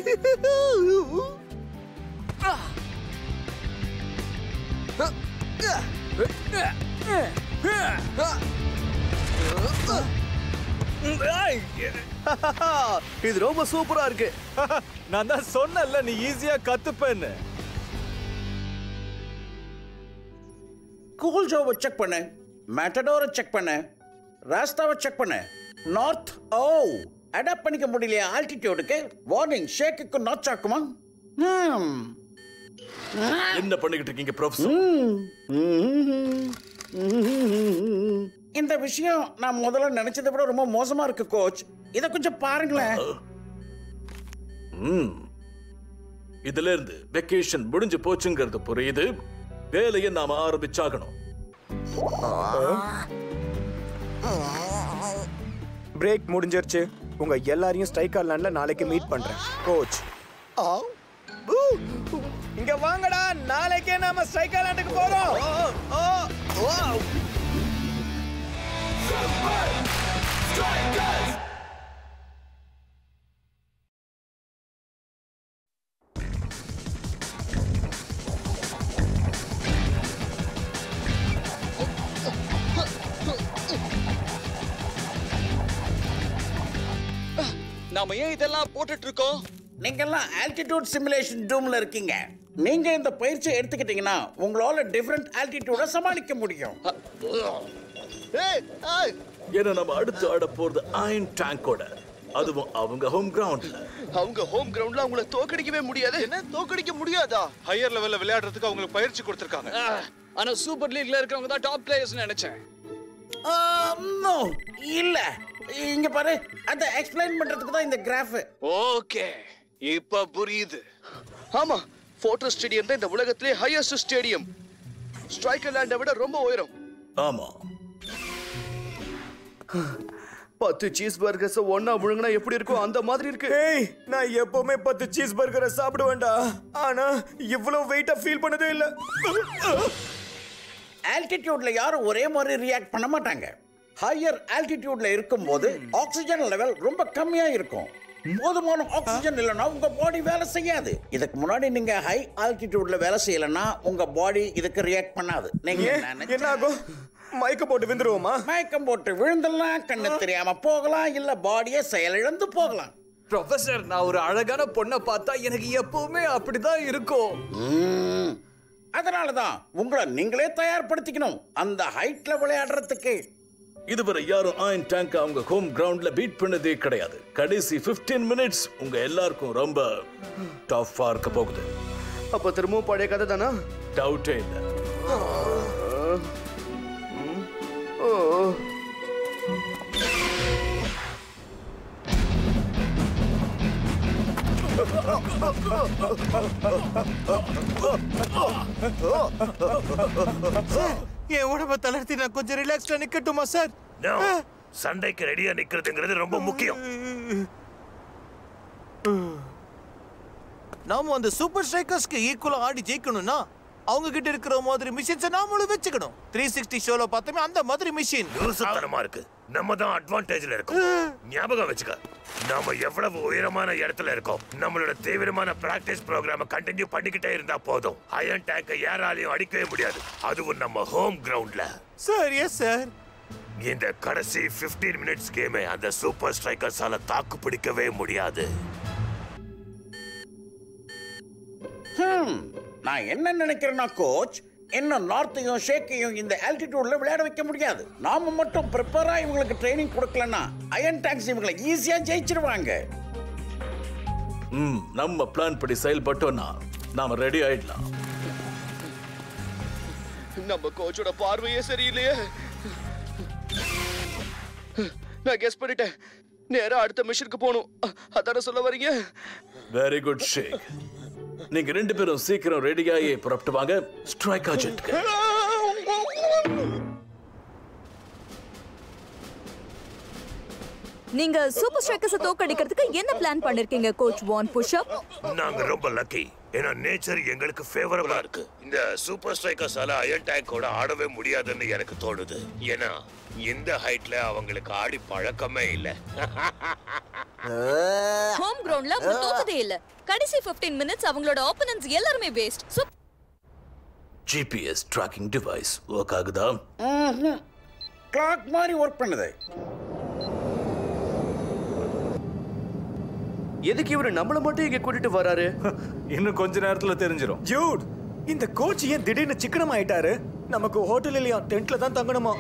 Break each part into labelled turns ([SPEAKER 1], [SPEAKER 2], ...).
[SPEAKER 1] இது ரொம்ப சூப்பரா இருக்கு
[SPEAKER 2] நான் தான் சொன்னேன்ல நீ ஈஸியா கத்துப்பேன்னு
[SPEAKER 3] கூல்ஜோவை செக் பண்ணு மேட்டடோரை செக் பண்ணு ராஸ்தாவை செக் பண்ணு நார்த் ஓ அடாப்ட் பண்ணிக்க முடியலையா ஆல்டிடியூடுக்கு வார்னிங் ஷேக்குக்கு நாச் ஆக்குமா ஹம்.
[SPEAKER 4] என்ன பண்ணிக்கிட்டு இருக்கீங்க ப்ரொஃபசர்
[SPEAKER 3] இந்த விஷயம் நான் முதல்ல நினைச்சதை விட ரொம்ப மோசமா இருக்கு கோச் இத கொஞ்சம் பாருங்களேன்
[SPEAKER 4] ம். இதுல இருந்து வெக்கேஷன் முடிஞ்சு போச்சுங்கிறது புரியுது வேலையை நாம ஆரம்பிச்சாகணும்
[SPEAKER 2] பிரேக் முடிஞ்சிருச்சு உங்க எல்லாரையும் ஸ்ட்ரைக் லேண்ட்ல நாளைக்கு மீட் பண்றேன் கோச் இங்க வாங்கடா நாளைக்கே நாம ஸ்ட்ரைக் லேண்டுக்கு போறோம்
[SPEAKER 5] நாம ஏன் இதெல்லாம் போட்டுட்டு இருக்கோம்
[SPEAKER 3] நீங்கெல்லாம் ஆல்டிடியூட் சிமுலேஷன் டூம்ல இருக்கீங்க நீங்க இந்த பயிற்சியை எடுத்துக்கிட்டீங்கன்னா உங்களால டிஃபரெண்ட் ஆல்டிடியூட சமாளிக்க முடியும்
[SPEAKER 4] ஏன்னா நம்ம அடுத்து ஆட போறது அயன் டேங்கோட அதுவும் அவங்க ஹோம் கிரவுண்ட்ல
[SPEAKER 1] அவங்க ஹோம் கிரவுண்ட்ல அவங்கள தோக்கடிக்கவே முடியாது என்ன தோக்கடிக்க முடியாதா
[SPEAKER 6] ஹையர் லெவல்ல விளையாடுறதுக்கு அவங்களுக்கு பயிற்சி கொடுத்துருக்காங்க
[SPEAKER 5] ஆனா சூப்பர் லீக்ல இருக்கிறவங்க தான் டாப் பிளேயர்ஸ் நினைச்சேன்
[SPEAKER 3] நோ இல்ல இங்க பாரு அத எக்ஸ்பிளைன் பண்றதுக்கு தான் இந்த கிராஃப்
[SPEAKER 5] ஓகே இப்ப புரியுது
[SPEAKER 1] ஆமா ஃபோர்ட்ரஸ் ஸ்டேடியம் தான் இந்த உலகத்திலே ஹையஸ்ட் ஸ்டேடியம் ஸ்ட்ரைக்கர் லேண்டை விட ரொம்ப உயரம்
[SPEAKER 4] ஆமா
[SPEAKER 1] பத்து சீஸ் பர்கர்ஸ் ஒன்னா முழுங்கினா எப்படி இருக்கும் அந்த மாதிரி இருக்கு
[SPEAKER 2] ஏய் நான் எப்பவுமே பத்து சீஸ் பர்கரை சாப்பிடுவேன்டா ஆனா இவ்வளவு வெயிட்டா ஃபீல் பண்ணதே இல்ல
[SPEAKER 3] ஆல்டிடியூட்ல யாரும் ஒரே மாதிரி ரியாக்ட் பண்ண மாட்டாங்க ஹையர் ஆல்டிடியூட்ல இருக்கும்போது ஆக்சிஜன் லெவல் ரொம்ப கம்மியா இருக்கும் போதுமான ஆக்சிஜன் இல்லைன்னா உங்க பாடி வேலை செய்யாது இதுக்கு முன்னாடி நீங்க ஹை ஆல்டிடியூட்ல வேலை செய்யலைன்னா உங்க பாடி இதுக்கு ரியாக்ட் பண்ணாது நீங்க
[SPEAKER 2] ஏன்
[SPEAKER 3] நினைச்ச-
[SPEAKER 2] என்ன ஆகும் மயக்க போட்டு விந்துருவோமா
[SPEAKER 3] மயக்கம் போட்டு விழுந்துடலாம் கண்ணு தெரியாம போகலாம் இல்ல பாடியே செயலிழந்து போகலாம்
[SPEAKER 2] ப்ரொஃபசர் நான் ஒரு அழகான பொண்ணை பார்த்தா எனக்கு எப்பவுமே அப்படிதான் இருக்கும்
[SPEAKER 3] ம்ம். அதனாலதான் உங்களை நீங்களே தயார்படுத்திக்கணும் அந்த ஹைட்ல விளையாடுறதுக்கு
[SPEAKER 4] இதுவரை யாரும் அயன் டேங்க் அவங்க ஹோம் கிரவுண்ட்ல பீட் பண்ணதே கிடையாது கடைசி 15 மினிட்ஸ் உங்க எல்லாருக்கும் ரொம்ப டஃப்பா இருக்க போகுது
[SPEAKER 1] அப்ப திரும்பவும் பழைய கதை தானா
[SPEAKER 4] டவுட்டே இல்லை
[SPEAKER 1] ஓ
[SPEAKER 2] என் உடம்ப தளர்த்தி நான் கொஞ்சம் ரிலாக்ஸ்டா நிக்கட்டுமா சார்
[SPEAKER 4] சண்டைக்கு ரெடியா நிக்கிறதுங்கிறது ரொம்ப முக்கியம்
[SPEAKER 7] நாம அந்த சூப்பர் ஸ்ட்ரைக்கர்ஸ்க்கு ஈக்குவலா ஆடி ஜெயிக்கணும்னா அவங்க கிட்ட இருக்கிற மாதிரி மிஷின்ஸை நாமளும் வச்சுக்கணும் த்ரீ சிக்ஸ்டி ஷோல பார்த்தோமே அந்த மாதிரி மிஷின்
[SPEAKER 4] லூசுத்தனமா இருக்கு நம்ம தான் அட்வான்டேஜ்ல இருக்கோம் ஞாபகம் வச்சுக்க நாம எவ்வளவு உயரமான இடத்துல இருக்கோம் நம்மளோட தீவிரமான பிராக்டிஸ் ப்ரோக்ராம கண்டினியூ பண்ணிக்கிட்டே இருந்தா போதும் அயன் டேங்கை யாராலையும் அடிக்கவே முடியாது அதுவும் நம்ம ஹோம் கிரவுண்ட்ல
[SPEAKER 7] சார் எஸ் சார்
[SPEAKER 4] இந்த கடைசி 15 மினிட்ஸ் கேமை அந்த சூப்பர் ஸ்ட்ரைக்கர்ஸால தாக்கு பிடிக்கவே முடியாது
[SPEAKER 3] ஹம், நான் என்ன நினைக்கிறேன்னா கோச் இன்னும் நார்த்தையும் ஷேக்கையும் இந்த ஆல்டிடியூட்ல விளையாட வைக்க முடியாது நாம மட்டும் ப்ரிப்பரா இவங்களுக்கு ட்ரைனிங் கொடுக்கலன்னா அயன் டாக்ஸ் இவங்களை ஈஸியா ஜெயிச்சிருவாங்க
[SPEAKER 4] ம் நம்ம பிளான் படி செயல்பட்டோம்னா நாம ரெடி ஆயிடலாம்
[SPEAKER 1] நம்ம கோச்சோட பார்வையே சரியில்லையே நான் கெஸ் பண்ணிட்டேன் நேரா அடுத்த மிஷனுக்கு போகணும் அ- அதானே சொல்ல வரீங்க
[SPEAKER 4] வெரி குட் ஷேக் நீங்க ரெண்டு பேரும் சீக்கிரம் ரெடியாகி புறப்பட்டு வாங்க ஸ்ட்ரைக் ஆஜென்ட்க்கு
[SPEAKER 8] நீங்க சூப்பர் ஸ்ட்ரைக்கர்ஸ் தோக்கடிக்கிறதுக்கு என்ன பிளான் பண்ணிருக்கீங்க கோச் வான் புஷ்அப்
[SPEAKER 4] நாங்க ரொம்ப லக்கி ஏன்னா நேச்சர் எங்களுக்கு ஃபேவரபிளா இருக்கு இந்த சூப்பர் ஸ்ட்ரைக்கர்ஸால அயன் டேங்கோட ஆடவே முடியாதுன்னு எனக்கு தோணுது ஏன்னா இந்த ஹைட்ல அவங்களுக்கு ஆடி பழக்கமே இல்ல
[SPEAKER 8] ஹோம் கிரவுண்ட்ல அவங்க தோத்ததே இல்ல கடைசி 15 மினிட்ஸ் அவங்களோட ஆப்போனன்ட்ஸ் எல்லாருமே waste so
[SPEAKER 9] GPS tracking device work ஆகுதா
[SPEAKER 3] கிளாக் மாதிரி ஒர்க் பண்ணுது
[SPEAKER 1] எதுக்கு இவரு நம்மள மட்டும் இங்க கூட்டிட்டு வராரு
[SPEAKER 2] இன்னும் கொஞ்ச நேரத்துல தெரிஞ்சிடும் ஜூட் இந்த கோச் ஏன் திடீர்னு சிக்கனம் ஆயிட்டாரு நமக்கு ஹோட்டல் இல்லையா டென்ட்ல தான் தங்கணுமா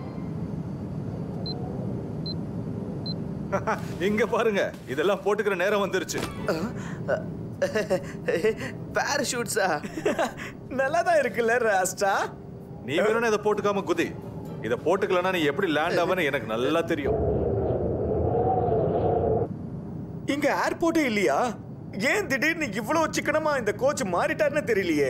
[SPEAKER 10] இங்க பாருங்க இதெல்லாம் போட்டுக்கிற நேரம் வந்துருச்சு
[SPEAKER 1] பேராஷூட்ஸா
[SPEAKER 2] நல்லா தான் இருக்குல்ல ராஸ்டா
[SPEAKER 10] நீ வேணும் இதை போட்டுக்காம குதி இதை போட்டுக்கலன்னா நீ எப்படி லேண்ட் ஆவன்னு எனக்கு நல்லா தெரியும்
[SPEAKER 2] இங்க ஏர்போர்ட்டே இல்லையா ஏன் திடீர்னு இவ்வளவு சிக்கனமா இந்த கோச் மாறிட்டாருன்னு தெரியலையே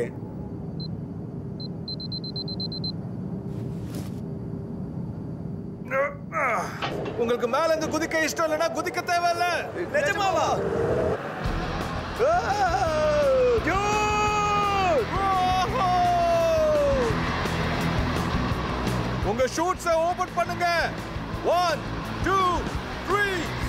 [SPEAKER 10] உங்களுக்கு மேல இருந்து குதிக்க இஷ்டம் இல்லைன்னா குதிக்க தேவையில்ல
[SPEAKER 2] நிஜமாவா ஆ, dude!
[SPEAKER 10] உங்க ஷூட்ஸை ஓபன் பண்ணுங்க ஒன் டூ த்ரீ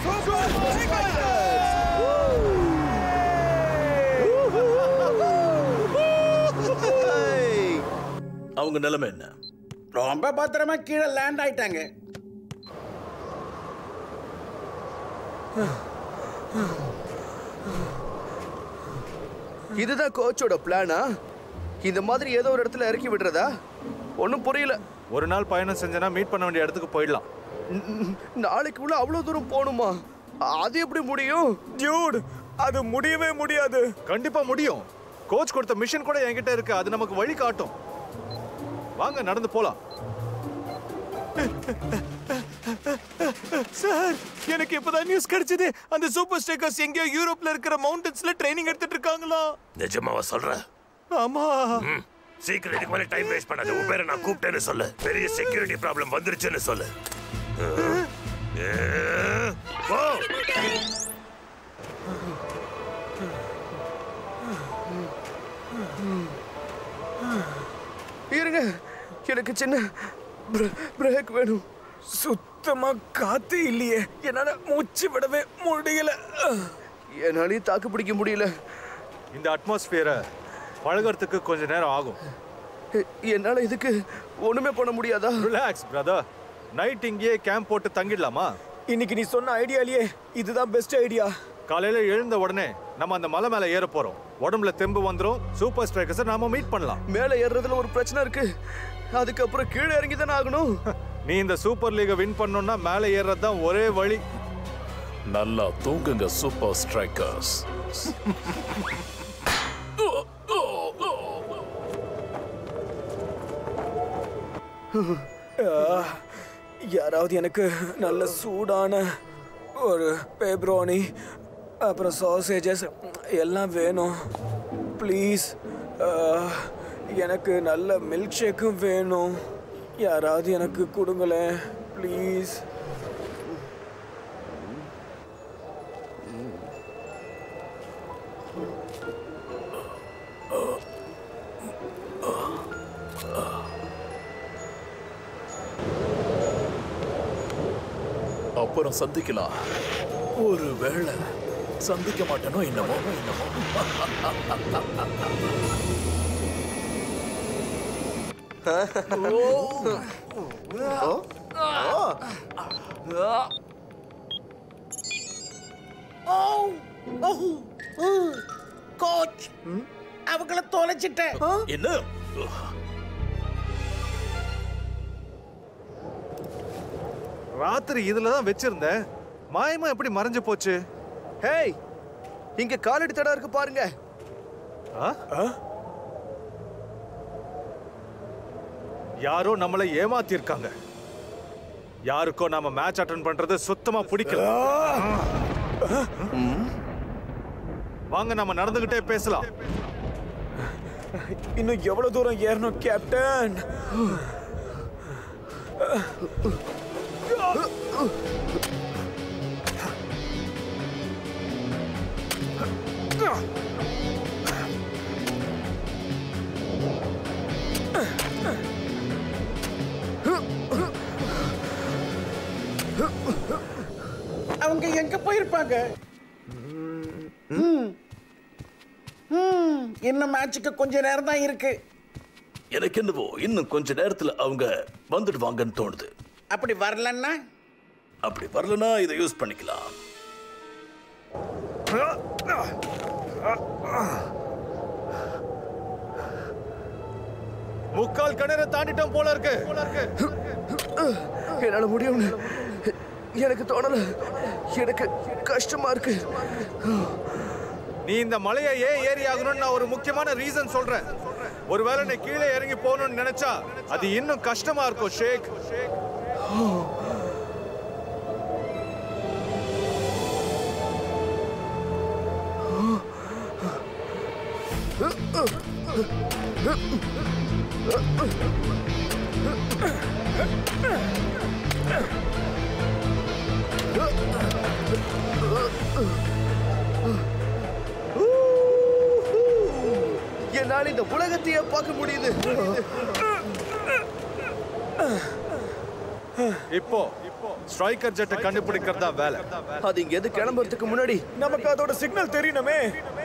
[SPEAKER 9] அவங்க நிலைமை என்ன
[SPEAKER 3] ரொம்ப பத்திரமா கீழே லேண்ட் ஆயிட்டாங்க
[SPEAKER 1] இதுதான் கோச்சோட பிளானா இந்த மாதிரி ஏதோ ஒரு இடத்துல இறக்கி விடுறதா ஒன்றும் புரியல
[SPEAKER 10] ஒரு நாள் பயணம் செஞ்சனா மீட் பண்ண வேண்டிய இடத்துக்கு போயிடலாம்
[SPEAKER 1] ந- நாளைக்கு உள்ள அவ்வளவு தூரம் போகணுமா அது எப்படி முடியும்
[SPEAKER 2] டியூட் அது முடியவே முடியாது
[SPEAKER 10] கண்டிப்பா முடியும் கோச் கொடுத்த மிஷன் கூட என்கிட்ட இருக்கு அது நமக்கு வழி காட்டும் வாங்க நடந்து போலாம்
[SPEAKER 7] சார் எனக்கு இப்பதான் நியூஸ் கிடைச்சது அந்த சூப்பர் ஸ்ட்ரைக்கர்ஸ் எங்கேயோ யூரோப்ல இருக்கிற மவுண்டன்ஸ்ல ட்ரைனிங் எடுத்துட்டு இருக்காங்களா
[SPEAKER 4] நிஜமாவா சொல்ற
[SPEAKER 7] ஆமா
[SPEAKER 4] ம். சீக்கிரம் இதுக்கு மேல டைம் வேஸ்ட் பண்ணாத உன் பேரை நான் கூப்பிட்டேன்னு சொல்லு பெரிய செக்யூரிட்டி ப்ராப்ளம் வந்துருச்சுன்னு சொல்லு ஏ, போ.
[SPEAKER 1] இருங்க எனக்கு சின்ன பிரேக் வேணும்
[SPEAKER 2] சுத்தமா காத்து இல்லையே என்னால மூச்சு விடவே முடியல
[SPEAKER 1] என்னாலையும் தாக்கு பிடிக்க முடியல
[SPEAKER 10] இந்த அட்மாஸ்பியரை பழகறதுக்கு கொஞ்ச நேரம் ஆகும்
[SPEAKER 1] எ- என்னால இதுக்கு ஒண்ணுமே பண்ண முடியாதா
[SPEAKER 10] ரிலாக்ஸ் பிரதர் நைட் இங்கேயே கேம்ப் போட்டு தங்கிடலாமா
[SPEAKER 2] இன்னைக்கு நீ சொன்ன ஐடியாலயே இதுதான் பெஸ்ட் ஐடியா
[SPEAKER 10] காலையில எழுந்த உடனே நம்ம அந்த மலை மேல ஏற போறோம் உடம்புல தெம்பு வந்துரும் சூப்பர் ஸ்ட்ரைக்கர்ஸை நாம மீட் பண்ணலாம்
[SPEAKER 1] மேலே ஏறுறதுல ஒரு பிரச்சனை இருக்கு அதுக்கப்புறம் கீழே இறங்கி தானே ஆகணும்
[SPEAKER 10] நீ இந்த சூப்பர் லீகை வின் பண்ணணும்னா மேலே ஏறுறது தான் ஒரே வழி
[SPEAKER 9] நல்லா தூங்குங்க சூப்பர் ஸ்ட்ரைக்கர்ஸ்
[SPEAKER 2] யாராவது எனக்கு நல்ல சூடான ஒரு பேப்ரோனி அப்புறம் சாசேஜஸ் எல்லாம் வேணும் ப்ளீஸ் எனக்கு நல்ல மில்க் ஷேக்கும் வேணும் யாராவது எனக்கு கொடுங்களேன் ப்ளீஸ்
[SPEAKER 9] அப்புறம் சந்திக்கலாம் ஒரு வேளை சந்திக்க மாட்டேனோ என்னமோ என்னமோ
[SPEAKER 3] கோச் அவங்கள தொலைச்சிட்டேன்
[SPEAKER 9] என்ன
[SPEAKER 10] ராத்திரி இதுல தான் வச்சிருந்தேன் மாயமா எப்படி மறைஞ்சு போச்சு
[SPEAKER 1] ஹேய் இங்க காலடி தடம் இருக்கு பாருங்க
[SPEAKER 10] ஆ? யாரோ நம்மளை ஏமாத்திருக்காங்க யாருக்கோ நாம மேட்ச் அட்டன் பண்றது சுத்தமா பிடிக்கல வாங்க நம்ம நடந்துகிட்டே பேசலாம்
[SPEAKER 2] இன்னும் எவ்வளவு தூரம் ஏறணும் கேப்டன்
[SPEAKER 3] அவங்க எங்க போயிருப்பாங்க ம். ம், இன்னும் மேட்சுக்கு கொஞ்ச நேரம் தான் இருக்கு
[SPEAKER 9] எனக்கு என்னவோ இன்னும் கொஞ்ச நேரத்துல அவங்க வந்துடுவாங்கன்னு தோணுது
[SPEAKER 3] அப்படி வரலன்னா
[SPEAKER 9] அப்படி வரலனா இதை யூஸ் பண்ணிக்கலாம்
[SPEAKER 10] முக்கால் கிணறு தாண்டிட்டோம் போல இருக்கு
[SPEAKER 1] என்னால முடியும்னு எனக்கு தோணல எனக்கு கஷ்டமா இருக்கு
[SPEAKER 10] நீ இந்த மலையை ஏன் ஏறி ஆகணும்னு நான் ஒரு முக்கியமான ரீசன் சொல்றேன் ஒருவேளை நீ கீழே இறங்கி போகணும்னு நினைச்சா அது இன்னும் கஷ்டமா இருக்கும் ஷேக்
[SPEAKER 1] என்னால இந்த உலகத்தையே பார்க்க முடியுது
[SPEAKER 10] இப்போ ஸ்ட்ரைக்கர் ஜெட்டை கண்டுபிடிக்கிறது தான் வேலை
[SPEAKER 1] அது இங்க எது கிளம்புறதுக்கு முன்னாடி
[SPEAKER 2] நமக்கு அதோட சிக்னல் தெரியணுமே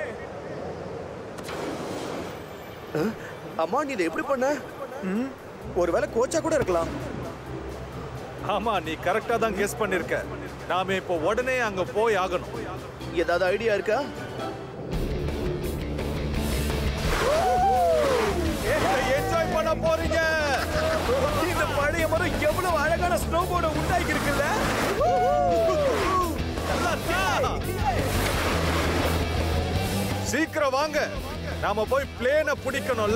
[SPEAKER 1] அஹ், அம்மா நீ இதை எப்படி பண்ண
[SPEAKER 2] ஒருவேளை கோச்சா கூட இருக்கலாம்
[SPEAKER 10] ஆமா நீ கரெக்டா தான் கெஸ் பண்ணிருக்க நாம இப்போ உடனே அங்க போய் ஆகணும்
[SPEAKER 1] ஏதாவது ஐடியா இருக்கா
[SPEAKER 10] என்ஜாய் பண்ண போறீங்க
[SPEAKER 2] இந்த பழைய மரம் எவ்வளவு அழகான ஸ்னோ போர்டை உண்டாக்கி இருக்குல்ல
[SPEAKER 10] சீக்கிரம் வாங்க நாம போய் பிளேனை பிடிக்கணும்ல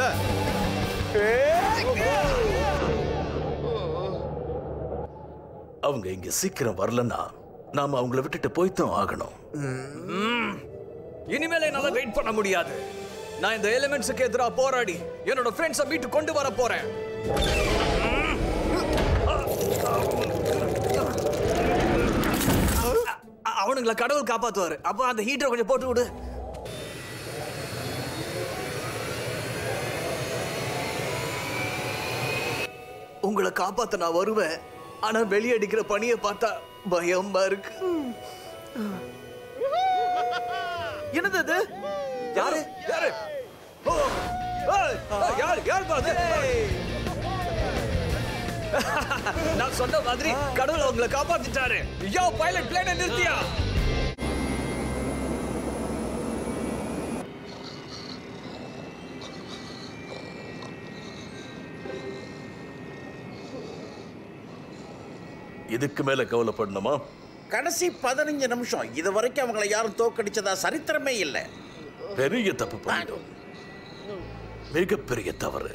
[SPEAKER 9] அவங்க இங்க சீக்கிரம் வரலன்னா நாம அவங்கள விட்டுட்டு போய்த்தான் ஆகணும்
[SPEAKER 5] இனிமேல் என்னால வெயிட் பண்ண முடியாது நான் இந்த எலிமெண்ட்ஸுக்கு எதிராக போராடி என்னோட ஃப்ரெண்ட்ஸை மீட்டு கொண்டு வர போறேன் அ- அவனுங்கள கடவுள் காப்பாத்துவாரு அப்ப அந்த ஹீட்டரை கொஞ்சம் போட்டு விடு உங்களை காப்பாத்த நான் வருவேன் ஆனா வெளியடிக்கிற பணியை பார்த்தா பயமா இருக்கு என்னது அது யாரு யாரு ஓ, ஏய், ஏய், யார் யார் பாது நான் சொன்ன மாதிரி கடவுள் உங்களை காப்பாத்திட்டாரு யோ பைலட் பிளேனை நிறுத்தியா
[SPEAKER 9] இதுக்கு மேல கவலைப்படணுமா
[SPEAKER 3] கடைசி பதினஞ்சு நிமிஷம் இது வரைக்கும் அவங்களை யாரும் தோக்கடிச்சதா சரித்திரமே இல்லை
[SPEAKER 9] பெரிய தப்பு பண்ணிட்டோம் மிகப்பெரிய தவறு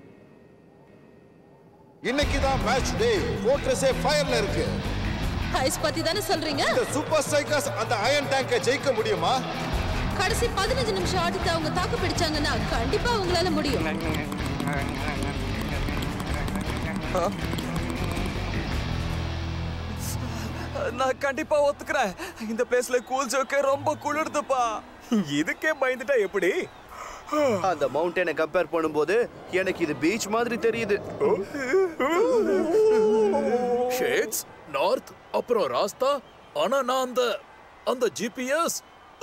[SPEAKER 11] இன்னைக்கு தான் மேட்ச் டே ஃபோர்ட்ரஸே ஃபயர்ல இருக்கு
[SPEAKER 8] ஐஸ் பத்தி தானே சொல்றீங்க
[SPEAKER 11] இந்த சூப்பர் ஸ்ட்ரைக்கர்ஸ் அந்த அயன் டேங்கை ஜெயிக்க முடியுமா
[SPEAKER 8] கடைசி பதினஞ்சு நிமிஷம் ஆட்டத்தை அவங்க தாக்கு பிடிச்சாங்கன்னா கண்டிப்பா அவங்களால முடியும்
[SPEAKER 5] நான் கண்டிப்பா ஒத்துக்கிறேன் இந்த பிளேஸ்ல கூல் ஜோக்கே ரொம்ப குளிர்துப்பா
[SPEAKER 2] இதுக்கே பயந்துட்டா எப்படி
[SPEAKER 1] அந்த மவுண்டனை கம்பேர் பண்ணும்போது எனக்கு இது பீச் மாதிரி தெரியுது
[SPEAKER 9] ஷேக்ஸ் நார்த் அப்புறம் ராஸ்தா ஆனா நான் அந்த அந்த ஜிபிஎஸ்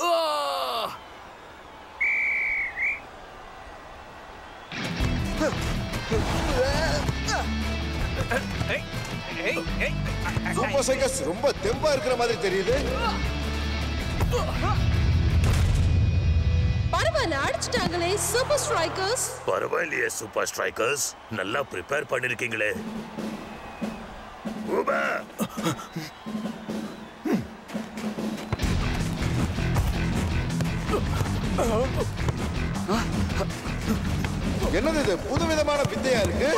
[SPEAKER 11] சூப்பர் ஸ்ட்ரைக்கர்ஸ் ரொம்ப தெம்பா இருக்கிற மாதிரி தெரியுது
[SPEAKER 8] பரவாயில்ல அடிச்சிட்டாங்களே சூப்பர் ஸ்ட்ரைக்கர்ஸ்
[SPEAKER 4] பரவாயில்லையே சூப்பர் ஸ்ட்ரைக்கர்ஸ் நல்லா ப்ரிப்பேர் பண்ணிருக்கீங்களே ஊபா
[SPEAKER 11] என்னது இது புதுவிதமான வித்தையா இருக்கு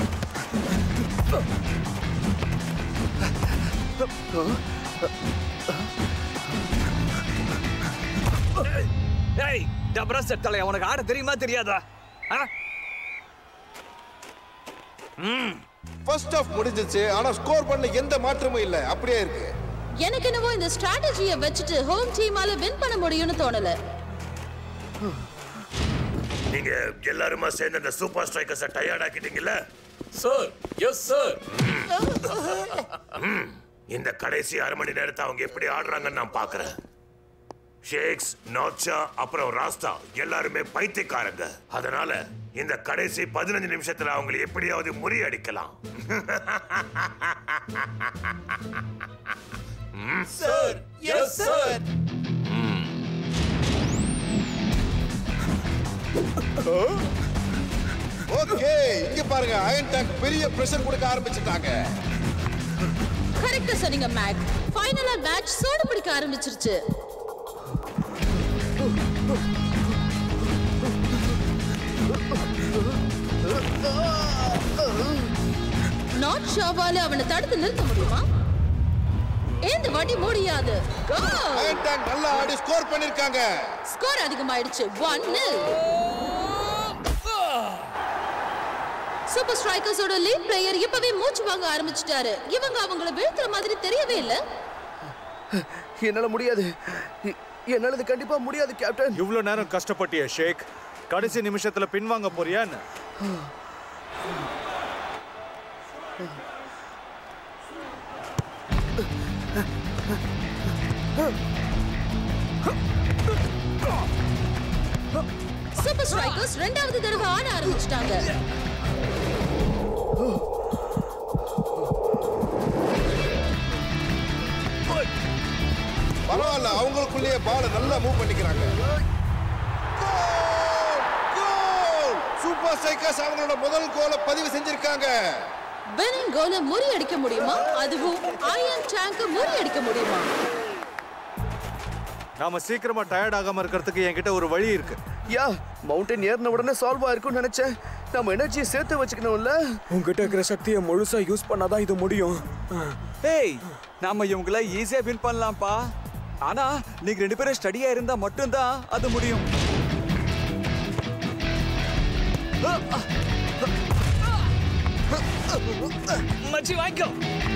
[SPEAKER 5] ஏய் டபரா செட் தலை உனக்கு ஆட தெரியுமா தெரியாதா ஆ?
[SPEAKER 11] ஃபர்ஸ்ட் ஆஃப் முடிஞ்சிச்சு ஆனா ஸ்கோர் பண்ண எந்த மாற்றமும் இல்ல அப்படியே இருக்கு
[SPEAKER 8] எனக்கு என்னவோ இந்த ஸ்ட்ராட்டஜியை வச்சுட்டு ஹோம் டீமால வின் பண்ண முடியும்னு தோணல
[SPEAKER 4] நீங்க எல்லாருமா சேர்ந்து அந்த சூப்பர் ஸ்ட்ரைக்கர்ஸை டயர்ட் ஆக்கிட்டீங்கல்ல
[SPEAKER 9] சார் எஸ் சார்
[SPEAKER 4] இந்த கடைசி அரை மணி நேரத்தை அவங்க எப்படி ஆடுறாங்கன்னு நான் பார்க்கறேன் ஷேக்ஸ் நாட்ஷா அப்புறம் ராஸ்தா எல்லாருமே பைத்தியக்காரங்க அதனால இந்த கடைசி பதினஞ்சு நிமிஷத்துல அவங்களை எப்படியாவது முறியடிக்கலாம்
[SPEAKER 7] சார் எஸ் சார்
[SPEAKER 11] ஓகே இங்க பாருங்க அயன் டேங்க் பெரிய பிரஷர் கொடுக்க ஆரம்பிச்சிட்டாங்க
[SPEAKER 12] கரெக்டா சொன்னீங்க மேக் ஃபைனலா மேட்ச் சூடு பிடிக்க ஆரம்பிச்சிருச்சு நாட் ஷாவால அவனை தடுத்து நிறுத்த முடியுமா இந்த வாட்டி முடியாது
[SPEAKER 11] அயன் டேங்க் நல்லா ஆடி ஸ்கோர் பண்ணிருக்காங்க
[SPEAKER 12] ஸ்கோர் அதிகமாயிடுச்சு one nil super ஸ்ட்ரைக்கர்ஸோட lead player இப்பவே மூச்சு வாங்க ஆரம்பிச்சிட்டாரு இவங்க அவங்கள வீழ்த்துற மாதிரி தெரியவே இல்ல
[SPEAKER 1] என்னால முடியாது எ- என்னால இது கண்டிப்பா முடியாது கேப்டன்
[SPEAKER 10] இவ்வளோ நேரம் கஷ்டப்பட்டிய ஷேக் கடைசி நிமிஷத்துல பின்வாங்க போறியான்னு
[SPEAKER 12] சூப்பர் ஸ்ட்ரைக்கர்ஸ் ரெண்டாவது தடவை ஆட ஆரம்பிச்சிட்டாங்க
[SPEAKER 11] பரவாயில்ல அவங்களுக்குள்ளேயே பால நல்லா மூவ் பண்ணிக்கிறாங்க சூப்பர் சைக்கர்ஸ் அவங்களோட முதல் கோலை பதிவு செஞ்சிருக்காங்க
[SPEAKER 12] வினிங் கோல முறியடிக்க முடியுமா அதுவும் அயன் டேங்க் முறியடிக்க முடியுமா
[SPEAKER 10] நாம சீக்கிரமா டயர்ட் ஆகாம இருக்கிறதுக்கு என்கிட்ட ஒரு வழி இருக்கு
[SPEAKER 1] யா மவுண்டன் ஏறின உடனே சால்வ் ஆயிருக்கும்னு நினைச்சேன் நம்ம எனர்ஜியை சேர்த்து வச்சுக்கணும்ல
[SPEAKER 2] உங்ககிட்ட இருக்கிற சக்தியை முழுசா யூஸ் பண்ணாதான் இது முடியும்
[SPEAKER 5] ஏய் நாம இவங்கள ஈஸியா வின் பண்ணலாம்ப்பா ஆனா நீங்க ரெண்டு பேரும் ஸ்டடியா இருந்தா மட்டும்தான் அது முடியும்
[SPEAKER 1] மச்சி வாங்கிக்கோ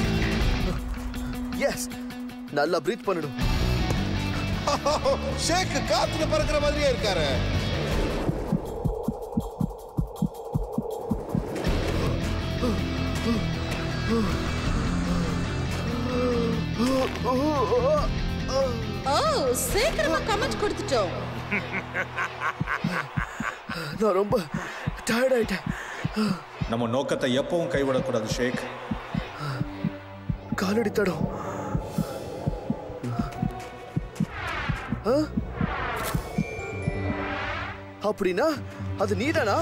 [SPEAKER 1] எஸ் நல்லா பிரீத் பண்ணணும்
[SPEAKER 11] ஷேக் காத்துல பறக்கிற மாதிரியே இருக்காரு
[SPEAKER 12] ஓ சீக்கிரமா கமெண்ட் கொடுத்துட்டோம்
[SPEAKER 1] நான் ரொம்ப டயர்ட் ஆயிட்டேன்
[SPEAKER 13] நம்ம நோக்கத்தை எப்பவும் கைவிடக்கூடாது ஷேக்
[SPEAKER 1] காலடி தடம் ஆ? அப்படின்னா அது நீதானா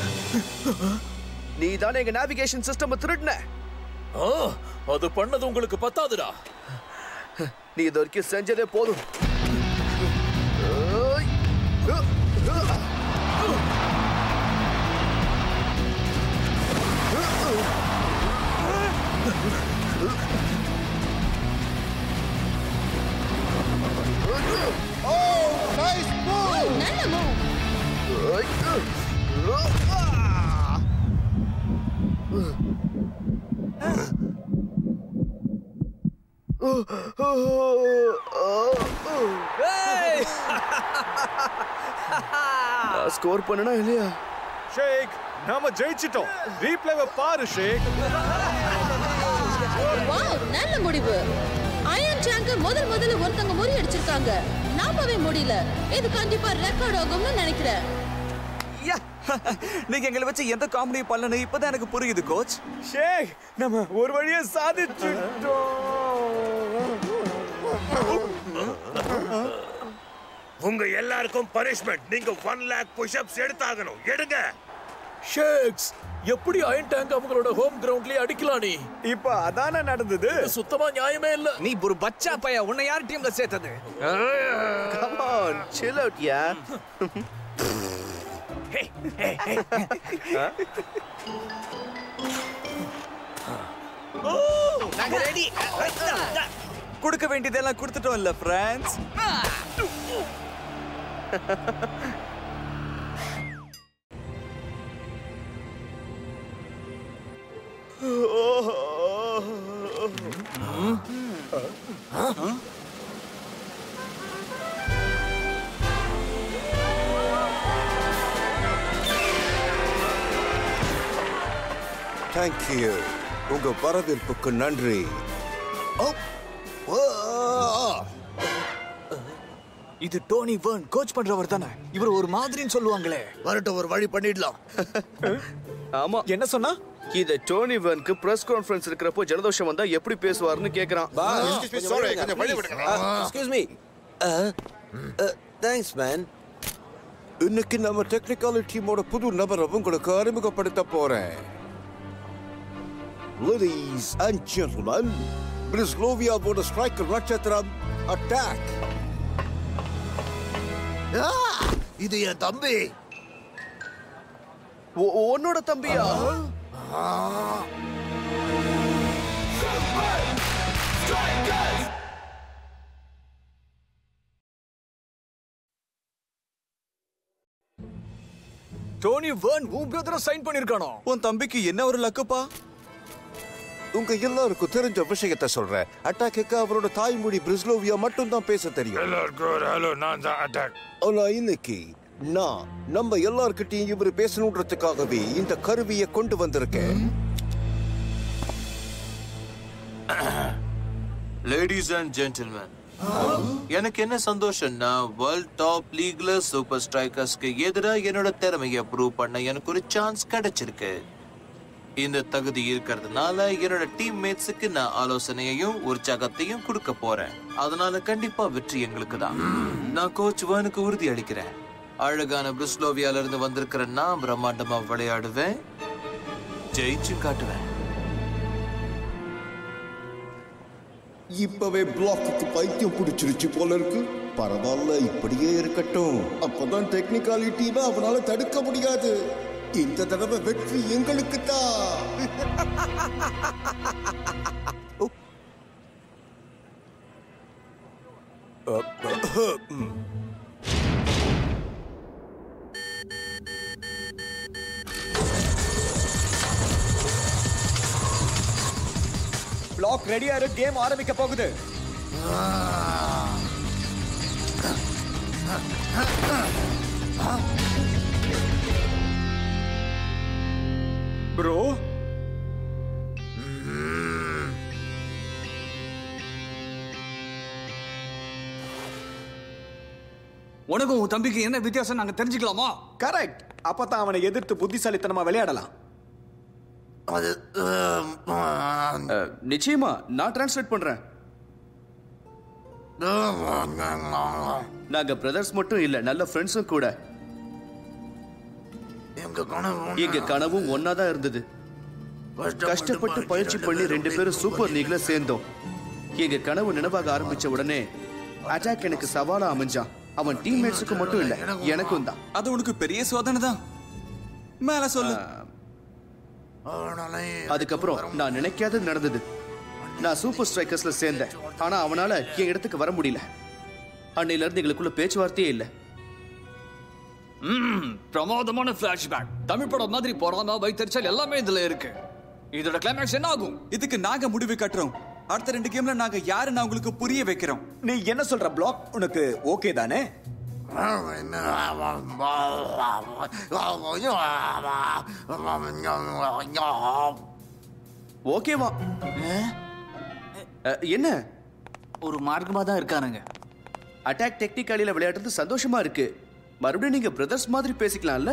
[SPEAKER 1] நீ தானே எங்க நேவிகேஷன் சிஸ்டம் திருடின
[SPEAKER 9] ஆ, அது பண்ணது உங்களுக்கு பத்தாதுடா
[SPEAKER 1] நீ இது வரைக்கும் செஞ்சதே போதும் ஏய்.
[SPEAKER 11] ஓ நைஸ் மூவ்
[SPEAKER 12] நல்ல மூவ்
[SPEAKER 1] ஸ்கோர் பண்ணனா இல்லையா
[SPEAKER 10] ஷேக் நாம ஜெயிச்சிட்டோம் ரீப்ளேவை பாரு ஷேக்
[SPEAKER 12] வாவ் நல்ல முடிவு அயன் டேங்க் முதல் முதல்ல ஒருத்தங்க முறியடிச்சிருக்காங்க நாமவே முடியல இது கண்டிப்பா ரெக்கார்ட் ஆகும்னு நினைக்கிறேன்
[SPEAKER 5] நீங்க எங்களை வச்சு எந்த காமெடி பண்ணலன்னு இப்பதான் எனக்கு புரியுது கோச்
[SPEAKER 2] ஷேக் நம்ம ஒரு வழியா சாதிச்சுட்டோம்
[SPEAKER 4] உங்க எல்லாருக்கும் பனிஷ்மெண்ட் நீங்க ஒன் லேக் புஷ்அப்ஸ் எடுத்தாகணும் எடுங்க
[SPEAKER 9] ஷேக்ஸ் எப்படி அயன் டேங்க் அவங்களோட ஹோம் கிரவுண்ட்லயே அடிக்கலாம் நீ
[SPEAKER 2] இப்ப அதானே நடந்தது
[SPEAKER 9] சுத்தமா நியாயமே இல்ல
[SPEAKER 5] நீ ஒரு பச்சா பைய உன்னை யார் டீம்ல சேர்த்தது
[SPEAKER 1] கம் ஆன் chill out யா
[SPEAKER 5] நாங்க ரெடி கொடுக்க வேண்டியதெல்லாம் கொடுத்துட்டோம் இல்ல பிரான்ஸ்
[SPEAKER 11] தேங்க்யூ உங்க வரவேற்புக்கு நன்றி
[SPEAKER 5] இது டோனி வேர்ன் கோச் பண்றவர் தானே இவர் ஒரு மாதிரின்னு சொல்லுவாங்களே
[SPEAKER 1] வரட்டும் ஒரு வழி பண்ணிடலாம் ஆமா
[SPEAKER 2] என்ன சொன்னா
[SPEAKER 1] இத டோனி வேர்னுக்கு பிரஸ் கான்ஃபரன்ஸ் இருக்கிறப்போ ஜலதோஷம் வந்தா எப்படி பேசுவாருன்னு கேக்குறான்
[SPEAKER 14] எக்ஸ்கியூஸ் மீ தேங்க்ஸ் மேன் இன்னைக்கு நம்ம டெக்னிக்கல் டீமோட புது நபரை உங்களுக்கு அறிமுகப்படுத்த போறேன் லேடிஸ் அண்ட் ஜென்டில்மேன் பிரிஸ்லோவியாவோட ஸ்ட்ரைக்கர் நட்சத்திரம் அட்டாக்
[SPEAKER 4] இது என் தம்பி
[SPEAKER 1] உன்னோட தம்பியா
[SPEAKER 5] டோனி வேர்ன் உன் பிரதரை சைன் பண்ணிருக்கானோ உன் தம்பிக்கு என்ன ஒரு லக்குப்பா
[SPEAKER 14] உங்க எல்லாருக்கும் தெரிஞ்ச விஷயத்தை சொல்றேன் அட்டாக்கு அவரோட தாய்மொழி பிரிஸ்லோவியா மட்டும் தான் பேச தெரியும்
[SPEAKER 4] எல்லாருக்கும் ஒரு ஹலோ நான் தான் அட்டாக்
[SPEAKER 14] ஆனா இன்னைக்கு நான் நம்ம எல்லார்கிட்டயும் இவர் பேசணுன்றதுக்காகவே இந்த கருவியை கொண்டு வந்திருக்கேன்
[SPEAKER 7] லேடிஸ் அண்ட் ஜென்டில்மேன் எனக்கு என்ன சந்தோஷம்னா வேர்ல்ட் டாப் லீக்ல சூப்பர் ஸ்ட்ரைக்கர்ஸ்க்கு எதிராக என்னோட திறமையை ப்ரூவ் பண்ண எனக்கு ஒரு சான்ஸ் கிடைச்சிருக்கு இந்த தகுதி இருக்கிறதுனால என்னோட டீம் மேட்ஸுக்கு நான் ஆலோசனையையும் உற்சாகத்தையும் கொடுக்க போறேன் அதனால கண்டிப்பா வெற்றி எங்களுக்கு தான் நான் கோச் வேனுக்கு உறுதி அளிக்கிறேன் அழகான பிரிஸ்லோவியால இருந்து வந்திருக்கிற நான் பிரம்மாண்டமா விளையாடுவேன் ஜெயிச்சு காட்டுவேன்
[SPEAKER 14] இப்பவே பிளாக்குக்கு பைத்தியம் பிடிச்சிருச்சு போல இருக்கு பரவாயில்ல இப்படியே இருக்கட்டும் அப்பதான் டெக்னிக்காலிட்டினா அவனால தடுக்க முடியாது இந்த தடவை வெற்றி எங்களுக்கு தான்
[SPEAKER 2] பிளாக் ரெடியா இரு கேம் ஆரம்பிக்க போகுது ப்ரோ
[SPEAKER 5] உனக்கும் உன் தம்பிக்கு என்ன வித்தியாசம் நாங்க தெரிஞ்சுக்கலாமா
[SPEAKER 2] கரெக்ட் அப்பதான் அவனை எதிர்த்து புத்திசாலித்தனமா விளையாடலாம்
[SPEAKER 1] அது நிச்சயமா நான் டிரான்ஸ்லேட் பண்றேன் நாங்க பிரதர்ஸ் மட்டும் இல்ல நல்ல ஃப்ரெண்ட்ஸும் கூட எங்க கனவும் ஒன்னாதான் இருந்தது கஷ்டப்பட்டு பயிற்சி பண்ணி ரெண்டு பேரும் சூப்பர் லீக்ல சேர்ந்தோம் எங்க கனவு நினைவாக ஆரம்பிச்ச உடனே அட்டாக் எனக்கு சவாலா அமைஞ்சான் அவன் டீம்மேட்ஸுக்கு மட்டும் இல்ல எனக்கும் தான்
[SPEAKER 5] அது உனக்கு பெரிய சோதனை தான் மேல சொல்லு
[SPEAKER 1] அதுக்கப்புறம் நான் நினைக்காதது நடந்தது நான் சூப்பர் ஸ்ட்ரைக்கர்ஸ்ல சேர்ந்தேன் ஆனா அவனால என் இடத்துக்கு வர முடியல அன்னையில இருந்து எங்களுக்குள்ள பேச்சுவார்த்தையே இல்ல
[SPEAKER 5] ம் பிரமாதமான ஃபிளாஷ்பேக் தமிழ் படம் மாதிரி பொறாம வைத்தறிச்சல் எல்லாமே இதுல இருக்கு இதோட கிளைமேக்ஸ் என்ன ஆகும் இதுக்கு நாங்க முடிவு கட்டுறோம் அடுத்த ரெண்டு கேம்ல நாங்க யாரு நான் உங்களுக்கு புரிய வைக்கிறோம்
[SPEAKER 2] நீ என்ன சொல்ற பிளாக் உனக்கு ஓகே தானே
[SPEAKER 1] ஓகேவா அஹ், என்ன
[SPEAKER 5] ஒரு மார்க்கமா தான் இருக்கானுங்க
[SPEAKER 1] அட்டாக் டெக்னிக்காலில விளையாடுறது சந்தோஷமா இருக்கு மறுபடியும் நீங்க பிரதர்ஸ் மாதிரி பேசிக்கலாம்ல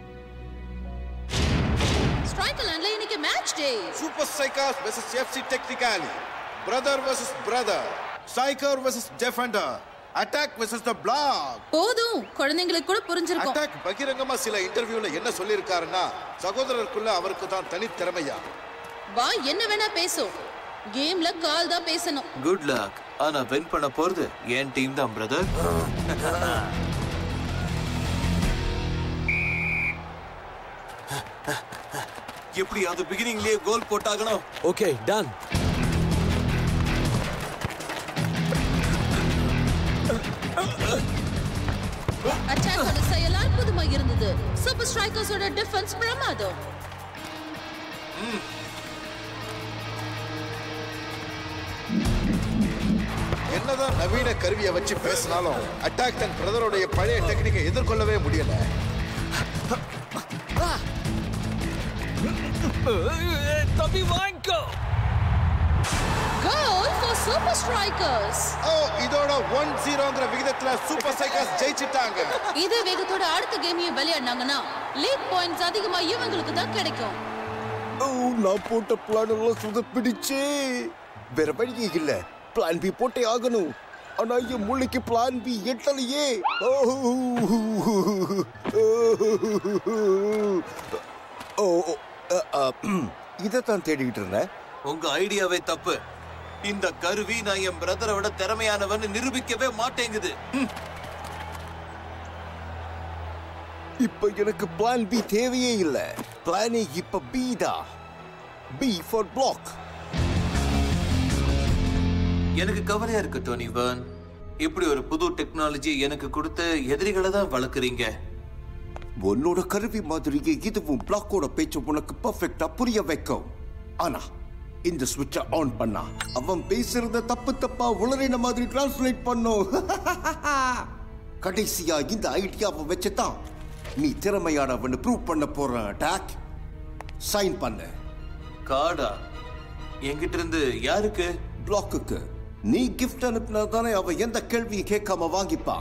[SPEAKER 12] ஸ்ட்ரைக்கர் லைன்ல இன்னைக்கு match day
[SPEAKER 11] super strikers versus FC technically brother versus brother striker versus defender attack versus the black
[SPEAKER 12] போதும் குழந்தைங்களுக்கு கூட புரிஞ்சிருக்கும்
[SPEAKER 11] அட்டாக் பகிரங்கமா சில இன்டர்வியூல என்ன சொல்லியிருக்காருன்னா சகோதரருக்குள்ள அவருக்கு தான் தனித்திறமையா
[SPEAKER 12] வா என்ன வேணா பேசும் கேம்ல கால் தான் பேசணும்
[SPEAKER 7] குட் லக் ஆனா வின் பண்ண போறது என் டீம் தான் பிரதர் எப்படியாவது பிகினிங்லயே கோல் போட்டாகணும்
[SPEAKER 14] ஓகே டன்
[SPEAKER 12] அட்டாக்கோட செயல் அற்புதமா இருந்தது சூப்பர் ஸ்ட்ரைக்கர்ஸோட டிஃபென்ஸ் பிரமாதம்
[SPEAKER 11] என்னதான் நவீன கருவியை வச்சு பேசினாலும் அட்டாக் தன் பிரதருடைய பழைய டெக்னிக்கை எதிர்கொள்ளவே முடியல
[SPEAKER 5] தம்பி வாங்கிக்கோ
[SPEAKER 12] கோல் ஃபார் சூப்பர் ஸ்ட்ரைக்கர்ஸ்
[SPEAKER 11] ஓ இதோட ஒன் ஜீரோங்கிற விகிதத்துல சூப்பர் ஸ்ட்ரைக்கர்ஸ் ஜெயிச்சிட்டாங்க
[SPEAKER 12] இதே வேகத்தோட அடுத்த கேமையும் விளையாடினாங்கன்னா லீக் பாயிண்ட்ஸ் அதிகமா இவங்களுக்கு தான் கிடைக்கும்
[SPEAKER 14] ஓ நான் போட்ட பிளான் எல்லாம் சுதப்பிடிச்சே வேற வழியே இல்ல பிளான் பி போட்டே ஆகணும் ஆனா என் மூளைக்கு பிளான் பி எட்டலையே ஓ ஓ இதைத்தான் தேடிக்கிட்டு இருந்தேன்
[SPEAKER 7] உங்க ஐடியாவே தப்பு இந்த கருவி நான் என் பிரதரை விட திறமையானவன் நிரூபிக்கவே மாட்டேங்குது ம்.
[SPEAKER 14] இப்ப எனக்கு பிளான் பி தேவையே இல்ல பிளானே இப்ப பி தான் பி ஃபார் பிளாக்
[SPEAKER 7] எனக்கு கவலையா இருக்கு டோனி வர்ன் இப்படி ஒரு புது டெக்னாலஜி எனக்கு கொடுத்து எதிரிகளை தான் வளர்க்குறீங்க
[SPEAKER 14] உன்னோட கருவி மாதிரியே இதுவும் பிளாக்கோட பேச்சு உனக்கு பர்ஃபெக்டா புரிய வைக்கும் ஆனா இந்த சுவிட்ச ஆன் பண்ணா அவன் பேசுறத தப்பு தப்பா உளறின மாதிரி டிரான்ஸ்லேட் பண்ணும் கடைசியா இந்த ஐடியாவை வச்சுதான் நீ திறமையானவன் ப்ரூவ் பண்ண போற டாக் சைன் பண்ண
[SPEAKER 7] காடா என்கிட்ட இருந்து யாருக்கு
[SPEAKER 14] பிளாக்குக்கு நீ கிஃப்ட் அனுப்பினா தானே அவ எந்த கேள்வியும் கேட்காம வாங்கிப்பான்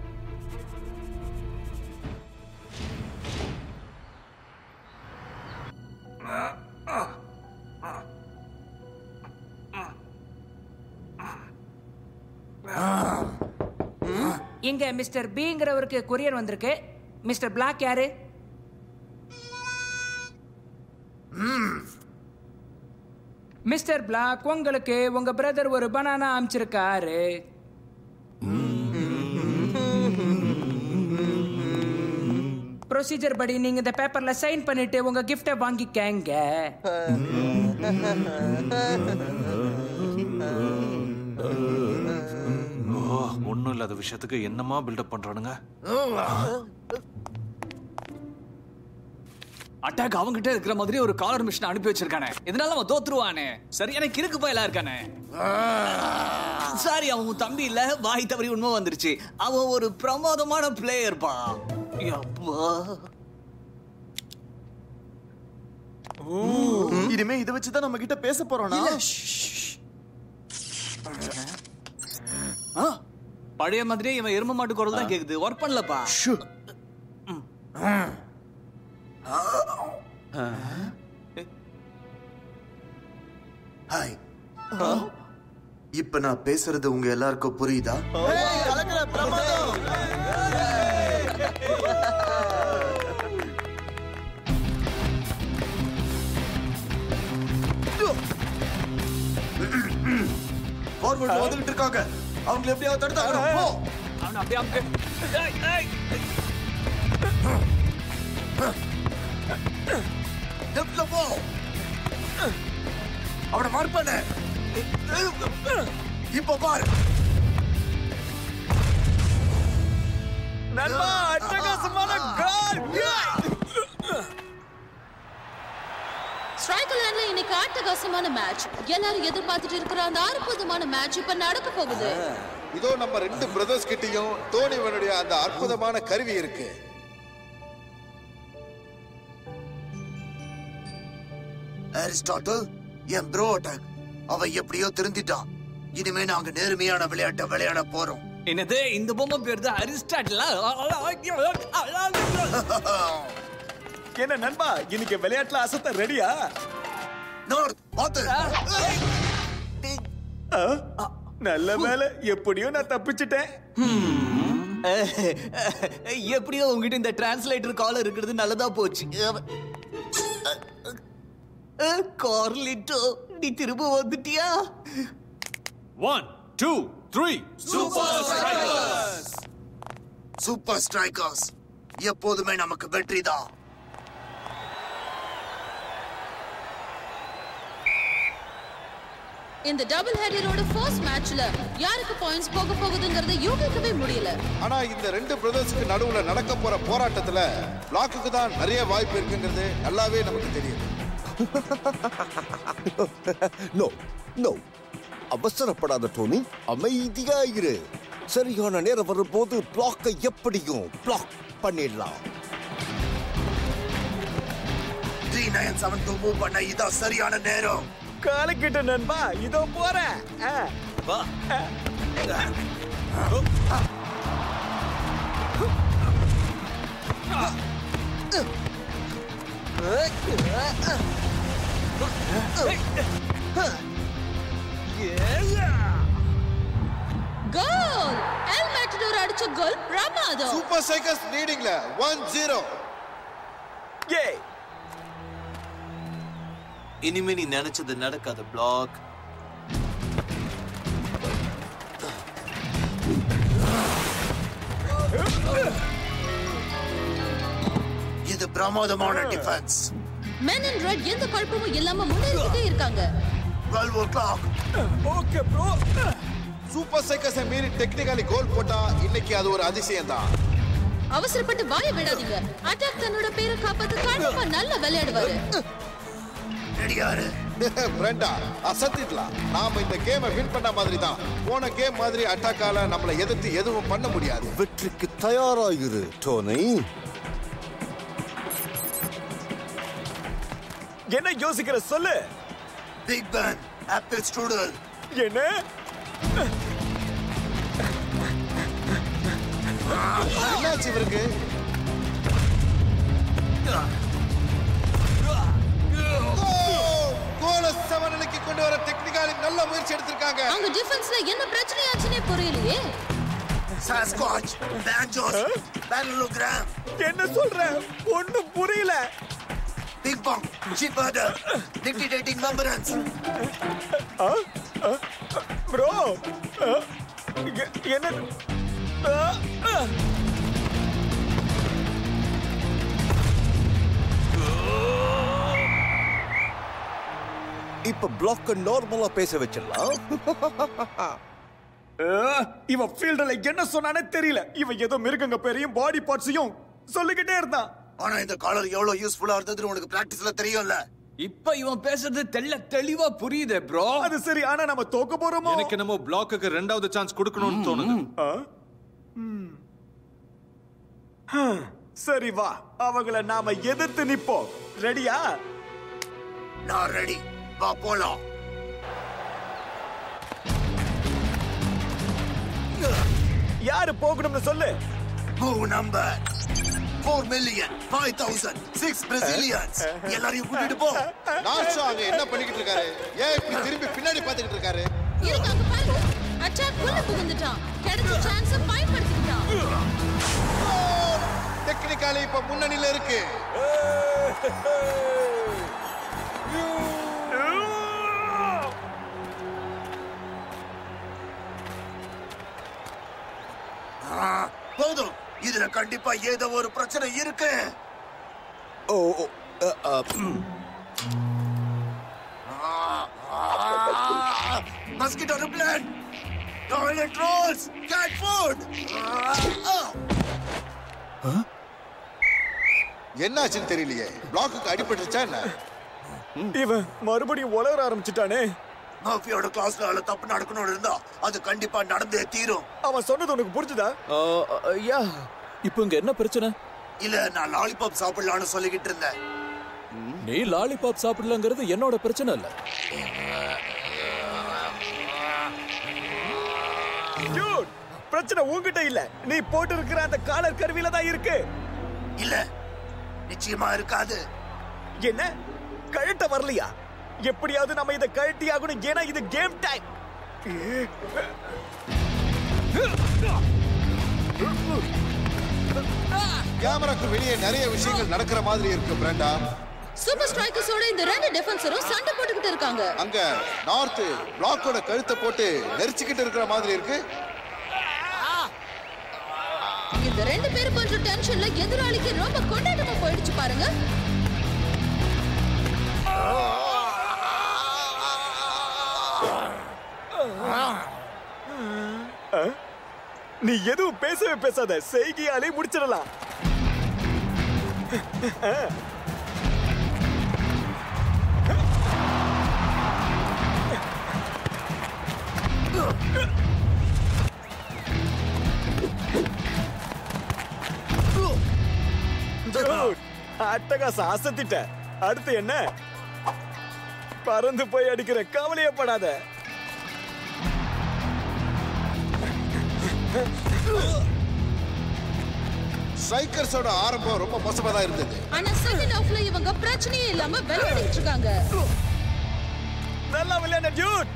[SPEAKER 15] இங்க மிஸ்டர் பிங்கிறவருக்கு கொரியர் வந்திருக்கு மிஸ்டர் பிளாக் யாரு மிஸ்டர் பிளாக் உங்களுக்கு உங்க பிரதர் ஒரு பனானா அனுப்பிச்சிருக்காரு ப்ரொசீஜர் படி நீங்க இந்த பேப்பர்ல சைன் பண்ணிட்டு உங்க கிஃப்டை வாங்கிக்கங்க
[SPEAKER 9] ஒன்றும் இல்லாத விஷயத்துக்கு என்னமா பில்டப் பண்றானுங்க
[SPEAKER 5] அட்டாக் அவங்கிட்ட இருக்கிற மாதிரி ஒரு காலர் மிஷின் அனுப்பி வச்சிருக்கானே இதனால அவன் தோத்துருவானே சரியான கிறுக்கு பயலா இருக்கானே சாரி அவன் உன் தம்பி இல்ல வாய் தவறி உண்மை வந்துருச்சு அவன் ஒரு பிரமாதமான பிளேயர் பா யப்பா.
[SPEAKER 16] இனிமே இதை வச்சு தான் நம்ம கிட்ட பேச போறோம்னா
[SPEAKER 5] ஆ, பழைய மாதிரியே இவன் எரும மாட்டு குரல் தான் கேக்குது ஒர்க் பண்ணலப்பா
[SPEAKER 16] ஹாய் இப்ப நான் பேசுறது உங்க எல்லாருக்கும் புரியுதா ஃபார்வர்ட் வந்துட்டு இருக்காங்க அவங்க எப்படியாவது தடுத்தாங்க போ
[SPEAKER 5] அவன் அப்படியே அமுக்கு. ஏய், ஏய்.
[SPEAKER 16] லெஃப்ட்ல போ அவனை மார்க் பண்ணு இப்போ பாரு
[SPEAKER 2] நண்பா அட்டகாசமான கோல்
[SPEAKER 12] ஸ்ட்ரைக்கர் லைன்ல இன்னைக்கு அட்டகாசமான மேட்ச் எல்லாரும் எதிர்பார்த்துட்டு இருக்கிற அந்த அற்புதமான மேட்ச் இப்ப நடக்க போகுது
[SPEAKER 11] இதோ நம்ம ரெண்டு பிரதர்ஸ் கிட்டயும் டோனிவனுடைய அந்த அற்புதமான கருவி இருக்கு
[SPEAKER 16] அரிஸ்டாட்டில் என் ப்ரோ அட்டாக் அவன் எப்படியோ திருந்திட்டான் இனிமே நாங்க நேர்மையான விளையாட்டை விளையாட போறோம்
[SPEAKER 5] என்னது இந்த பொம்மை பேர் தான் அரிஸ்டாட்டிலா
[SPEAKER 2] என்ன நண்பா இன்னைக்கு விளையாட்டுல அசத்த ரெடியா
[SPEAKER 16] நார்த் பாத்து
[SPEAKER 2] நல்ல வேலை எப்படியோ நான் தப்பிச்சிட்டேன்
[SPEAKER 5] எப்படியோ உங்ககிட்ட இந்த டிரான்ஸ்லேட்டர் கால் இருக்கிறது நல்லதா போச்சு கார்லிட்டோ நீ திரும்ப வந்துட்டியா
[SPEAKER 9] one two three
[SPEAKER 16] super strikers super strikers எப்போதுமே நமக்கு வெற்றிதான்
[SPEAKER 12] இந்த டபுள் ஹெடரோட ஃபர்ஸ்ட் மேட்ச்ல யாருக்கு பாயிண்ட்ஸ் போக போகுதுங்கறத யூகிக்கவே முடியல
[SPEAKER 11] ஆனா இந்த ரெண்டு பிரதர்ஸுக்கு நடுவுல நடக்க போற போராட்டத்துல பிளாக்குக்கு தான் நிறைய வாய்ப்பு இருக்குங்கிறது நல்லாவே நமக்கு தெரியுது
[SPEAKER 14] நோ நோ அவசரப்படாத டோனி அமைதியா இரு சரியான நேரம் வரும்போது பிளாக்கை எப்படியும் பிளாக் பண்ணிடலாம்
[SPEAKER 16] three nine seven two move பண்ண இதான் சரியான நேரம்
[SPEAKER 2] காலக்கிட்ட நண்பா இதோ போறேன் ஆ.
[SPEAKER 7] வா
[SPEAKER 12] கோல் எல் மேட்டடோர் அடிச்ச கோல் பிரமாதம்
[SPEAKER 11] சூப்பர் சைக்கர்ஸ் லீடிங்ல ஒன் ஜீரோ
[SPEAKER 7] இனிமே நீ நினைச்சது நடக்காத பிளாக்
[SPEAKER 16] இது பிரமாதமான டிஃபென்ஸ்
[SPEAKER 12] மென் இன் ரெட் எந்த குழப்பமும் இல்லாம முன்னேறிக்கிட்டே இருக்காங்க
[SPEAKER 16] 12 o'clock
[SPEAKER 2] okay bro
[SPEAKER 11] super சைக்கர்ஸை மீறி டெக்னிக்கலி கோல் போட்டா இன்னைக்கு அது ஒரு அதிசயம் தான்
[SPEAKER 12] அவசரப்பட்டு வாய விடாதீங்க அட்டாக் தன்னோட பேரை காப்பாத்த கண்டிப்பா நல்லா விளையாடுவாரு
[SPEAKER 16] ரெடியாரு
[SPEAKER 11] பிரண்டா அசத்திடலாம் நாம இந்த கேமை வின் பண்ண மாதிரி தான் போன கேம் மாதிரி அட்டாக்கால நம்மளை எதிர்த்து எதுவும் பண்ண முடியாது
[SPEAKER 14] வெற்றிக்கு தயாராயிரு டோனி
[SPEAKER 2] என்ன யோசிக்கிற சொல்லு
[SPEAKER 16] பிக் பேன் ஆப்பிள் ஸ்ட்ரூடல்
[SPEAKER 2] என்ன
[SPEAKER 11] என்னாச்சு இவருக்கு கோல சமநிலைக்கு கொண்டு வர டெக்னிக்கலி நல்ல முயற்சி எடுத்திருக்காங்க
[SPEAKER 12] அவங்க டிஃபென்ஸ்ல என்ன பிரச்சனையாச்சுன்னே புரியலையே
[SPEAKER 16] சாஸ்காச் பேஞ்சோஸ் பேனலோகிராம்
[SPEAKER 2] என்ன சொல்ற ஒண்ணும் புரியல
[SPEAKER 16] பிக் பாங் ஜிபர்டர் டிக்டிடேட்டிங் மெம்பரன்ஸ்
[SPEAKER 2] ப்ரோ என்ன ஆ, ஆ.
[SPEAKER 14] இப்ப பிளாக்க நார்மலா பேச வச்சிடலாம்
[SPEAKER 2] ஆ, இவன் ஃபீல்டுல என்ன சொன்னானே தெரியல இவன் ஏதோ மிருகங்க பேரையும் பாடி பார்ட்ஸையும் சொல்லிக்கிட்டே இருந்தான்
[SPEAKER 16] ஆனா இந்த காலர் எவ்வளவு யூஸ்ஃபுல்லா இருந்ததுன்னு உனக்கு பிராக்டிஸ்ல தெரியும்ல
[SPEAKER 5] இப்ப இவன் பேசுறது தெள்ள தெளிவா புரியுதே ப்ரோ
[SPEAKER 2] அது சரி ஆனா நம்ம தோக்க போறோமோ
[SPEAKER 10] எனக்கு நம்ம பிளாக்குக்கு ரெண்டாவது சான்ஸ் கொடுக்கணும்னு தோணுது
[SPEAKER 2] ஆ? ம். ஹம், சரி வா அவங்கள நாம எதிர்த்து நிப்போம் ரெடியா
[SPEAKER 16] நான் ரெடி வா போலாம்
[SPEAKER 2] யாரு போகணும்னு சொல்லு
[SPEAKER 16] move number four million five thousand six Brazilians எல்லாரையும் கூட்டிட்டு போ
[SPEAKER 11] நார்ஷா அங்க என்ன பண்ணிக்கிட்டு இருக்காரு ஏன் இப்படி திரும்பி பின்னாடி பாத்துக்கிட்டு இருக்காரு
[SPEAKER 12] இருங்க அங்க பாருங்க அட்டாக் உள்ள புகுந்துட்டான் கிடைச்ச சான்ஸ பயன்படுத்திக்கிட்டான்
[SPEAKER 11] டெக்னிக்கலி இப்ப முன்னணியில இருக்கு
[SPEAKER 16] ஆ, போதும் இதுல கண்டிப்பா ஏதோ ஒரு பிரச்சனை இருக்கு
[SPEAKER 14] ஓ ஓ, அ, அ, ம்.
[SPEAKER 16] Mosquito repellent toilet rolls cat food
[SPEAKER 11] என்னாச்சுன்னு தெரியலையே பிளாக்குக்கு அடிபட்டுருச்சா என்ன
[SPEAKER 2] இவன் மறுபடியும் உலர ஆரம்பிச்சிட்டானே
[SPEAKER 16] மாஃபியோட கிளாஸ்ல அதுல தப்பு நடக்கணும்னு இருந்தா அது கண்டிப்பா நடந்தே தீரும்
[SPEAKER 2] அவன் சொன்னது உனக்கு புரிஞ்சுதா
[SPEAKER 9] யா இப்போ இங்க என்ன பிரச்சனை
[SPEAKER 16] இல்ல நான் லாலிபாப் சாப்பிடலாம்னு சொல்லிக்கிட்டு இருந்தேன்
[SPEAKER 9] நீ லாலிபாப் சாப்பிடலங்கிறது என்னோட பிரச்சனை இல்ல
[SPEAKER 2] Dude, பிரச்சனை உன்கிட்ட இல்ல நீ போட்டு இருக்கிற அந்த காலர் கருவியில தான் இருக்கு
[SPEAKER 16] இல்ல நிச்சயமா இருக்காது
[SPEAKER 2] என்ன கழட்ட வரலையா எப்படியாவது நம்ம இதை கழட்டி ஆகணும் ஏன்னா இது கேம் டைம்
[SPEAKER 11] கேமராக்கு வெளியே நிறைய விஷயங்கள் நடக்கிற மாதிரி இருக்கு பிரண்டா
[SPEAKER 12] சூப்பர் ஸ்ட்ரைக்கர்ஸோட இந்த ரெண்டு டிஃபென்சரும் சண்டை போட்டுக்கிட்டு இருக்காங்க
[SPEAKER 11] அங்க நார்த் பிளாக்கோட கழுத்தை போட்டு நெரிச்சுக்கிட்டு இருக்கிற மாதிரி இருக்கு
[SPEAKER 12] இந்த ரெண்டு பேரும் கொஞ்சம் டென்ஷன்ல எதிராளிக்கு ரொம்ப கொண்டாட்டமா போயிடுச்சு பாருங்க
[SPEAKER 2] அஹ்? நீ எதுவும் பேசவே பேசாத செய்கையாலே முடிச்சிடலாம் அஹ். Dude, அட்டகாசம் அசத்திட்ட அடுத்து என்ன பறந்து போய் அடிக்கிற கவலையப்படாத
[SPEAKER 11] ஸ்ட்ரைக்கர்ஸோட ஆரம்பம் ரொம்ப மோசமா தான் இருந்தது
[SPEAKER 12] ஆனா செகண்ட் ஹாஃப்ல இவங்க பிரச்சனையே இல்லாம விளையாடிட்டு இருக்காங்க
[SPEAKER 2] நல்லா விளையாட ஜூட்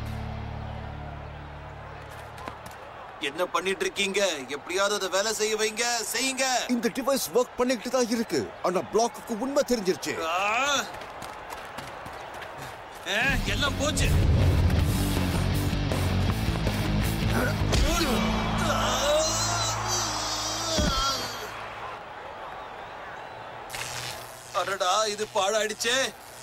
[SPEAKER 7] என்ன பண்ணிட்டு இருக்கீங்க எப்படியாவது அதை வேலை செய்ய வைங்க செய்யுங்க
[SPEAKER 14] இந்த டிவைஸ் ஒர்க் பண்ணிட்டு தான் இருக்கு ஆனா பிளாக்குக்கு உண்மை தெரிஞ்சிருச்சு
[SPEAKER 7] ஆ! ஆ, எல்லாம் போச்சு அடடா இது பாழாயிடுச்சே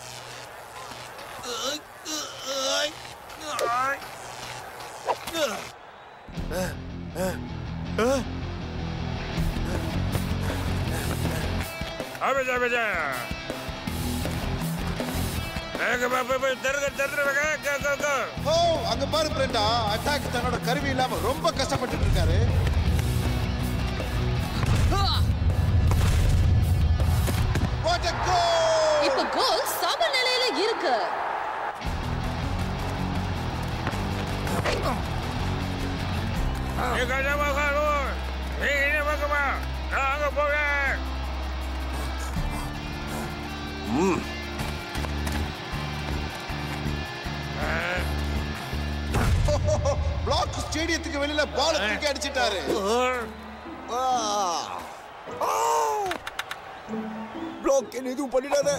[SPEAKER 4] அபிஜா அபிஜா
[SPEAKER 11] ஓ அங்க பாரு பிரண்டா அட்டாக் தன்னோட கருவி இல்லாம ரொம்ப கஷ்டப்பட்டுட்டு இருக்காரு What a goal!
[SPEAKER 12] இப்ப கோல் சம நிலையில இருக்கு
[SPEAKER 4] நீ கஷ்டமா உட்காரு. நீ இந்த பக்கமா நான் அங்க போவேன்
[SPEAKER 11] பிளாக் ஸ்டேடியத்துக்கு வெளியில பால் தூக்கி அடிச்சிட்டாரு
[SPEAKER 14] பிளாக் என்ன எதுவும் பண்ணிடாத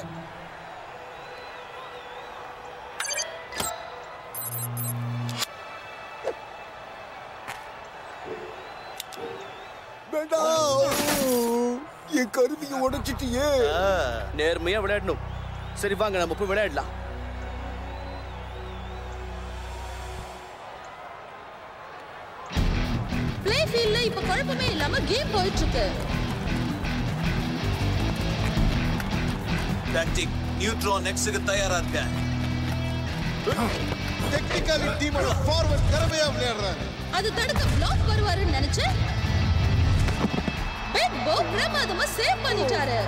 [SPEAKER 14] வேண்டாம் என் கருவியை உடைச்சிட்டியே
[SPEAKER 1] நேர்மையா விளையாடணும் சரி வாங்க நம்ம போய் விளையாடலாம்
[SPEAKER 12] பிளே ஃபீல்ட்ல இப்ப குழப்பமே இல்லாம கேம் போயிட்டு இருக்கு
[SPEAKER 7] டாக்டிக் நியூட்ரான் நெக்ஸ்டுக்கு தயாரா இருக்க
[SPEAKER 11] டெக்னிக்கலி டீமோட ஃபார்வர்ட் திறமையா விளையாடுறாரு
[SPEAKER 12] அது தடுக்க பிளாக் வருவாருன்னு நினைச்சேன் பிக் போ பிரமாதமா சேவ் பண்ணிட்டாரு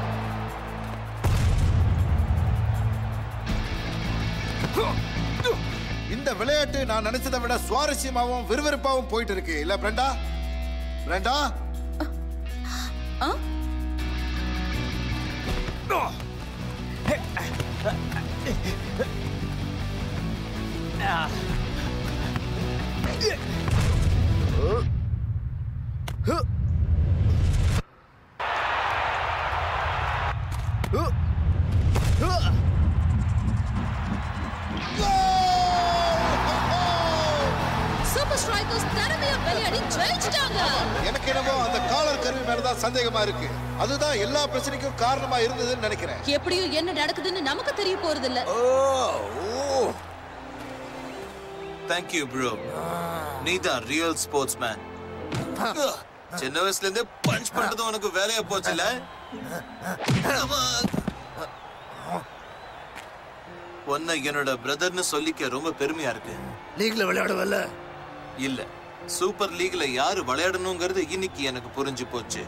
[SPEAKER 11] இந்த விளையாட்டு நான் நினைச்சதை விட சுவாரஸ்யமாவும் விறுவிறுப்பாவும் போயிட்டு இருக்கு இல்ல பிரண்டா பிரண்டா
[SPEAKER 12] சூப்பர் ஸ்ட்ரைக்கர்ஸ் திறமையா விளையாடி ஜெயிச்சிட்டாங்க
[SPEAKER 11] எனக்கு என்னமோ அந்த காலர் கருவி மேலதான் சந்தேகமா இருக்கு அதுதான் எல்லா பிரச்சனைக்கும் காரணமா இருந்ததுன்னு நினைக்கிறேன்
[SPEAKER 12] எப்படியும் என்ன நடக்குதுன்னு நமக்கு தெரிய போறது இல்ல
[SPEAKER 7] தேங்க்யூ ப்ரோ நீ தான் ரியல் ஸ்போர்ட்ஸ் மேன் சின்ன வயசுல இருந்தே பஞ்ச் பண்றது உனக்கு வேலையா போச்சுல உன்னை என்னோட பிரதர்னு சொல்லிக்க ரொம்ப பெருமையா இருக்கு
[SPEAKER 16] லீக்ல விளையாடுவல்ல
[SPEAKER 7] இல்ல சூப்பர் லீக்ல யாரு விளையாடணுங்கிறது இன்னைக்கு எனக்கு புரிஞ்சு போச்சு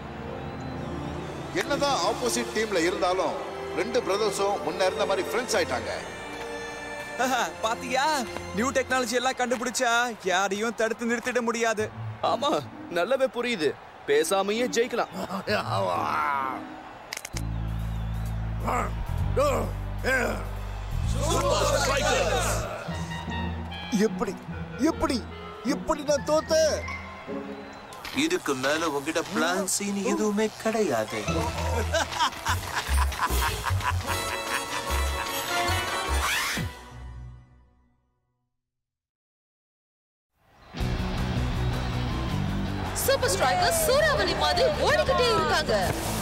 [SPEAKER 11] என்னதான் ஆப்போசிட் டீம்ல இருந்தாலும் ரெண்டு பிரதர்ஸும் முன்ன இருந்த மாதிரி ஃப்ரெண்ட்ஸ் ஆயிட்டாங்க
[SPEAKER 2] பாத்தியா நியூ டெக்னாலஜி எல்லாம் கண்டுபிடிச்சா யாரையும் தடுத்து நிறுத்திட முடியாது
[SPEAKER 1] ஆமா நல்லாவே புரியுது பேசாமையே ஜெயிக்கலாம்
[SPEAKER 14] எப்படி எப்படி எப்படி நான் தோத்தேன்
[SPEAKER 7] இதுக்கு மேல உங்ககிட்ட பிளான் சீன் எதுவுமே கிடையாது
[SPEAKER 12] சூப்பர் ஸ்ட்ரைக்கர்ஸ் சூறாவளி மாதிரி ஓடிக்கிட்டே இருக்காங்க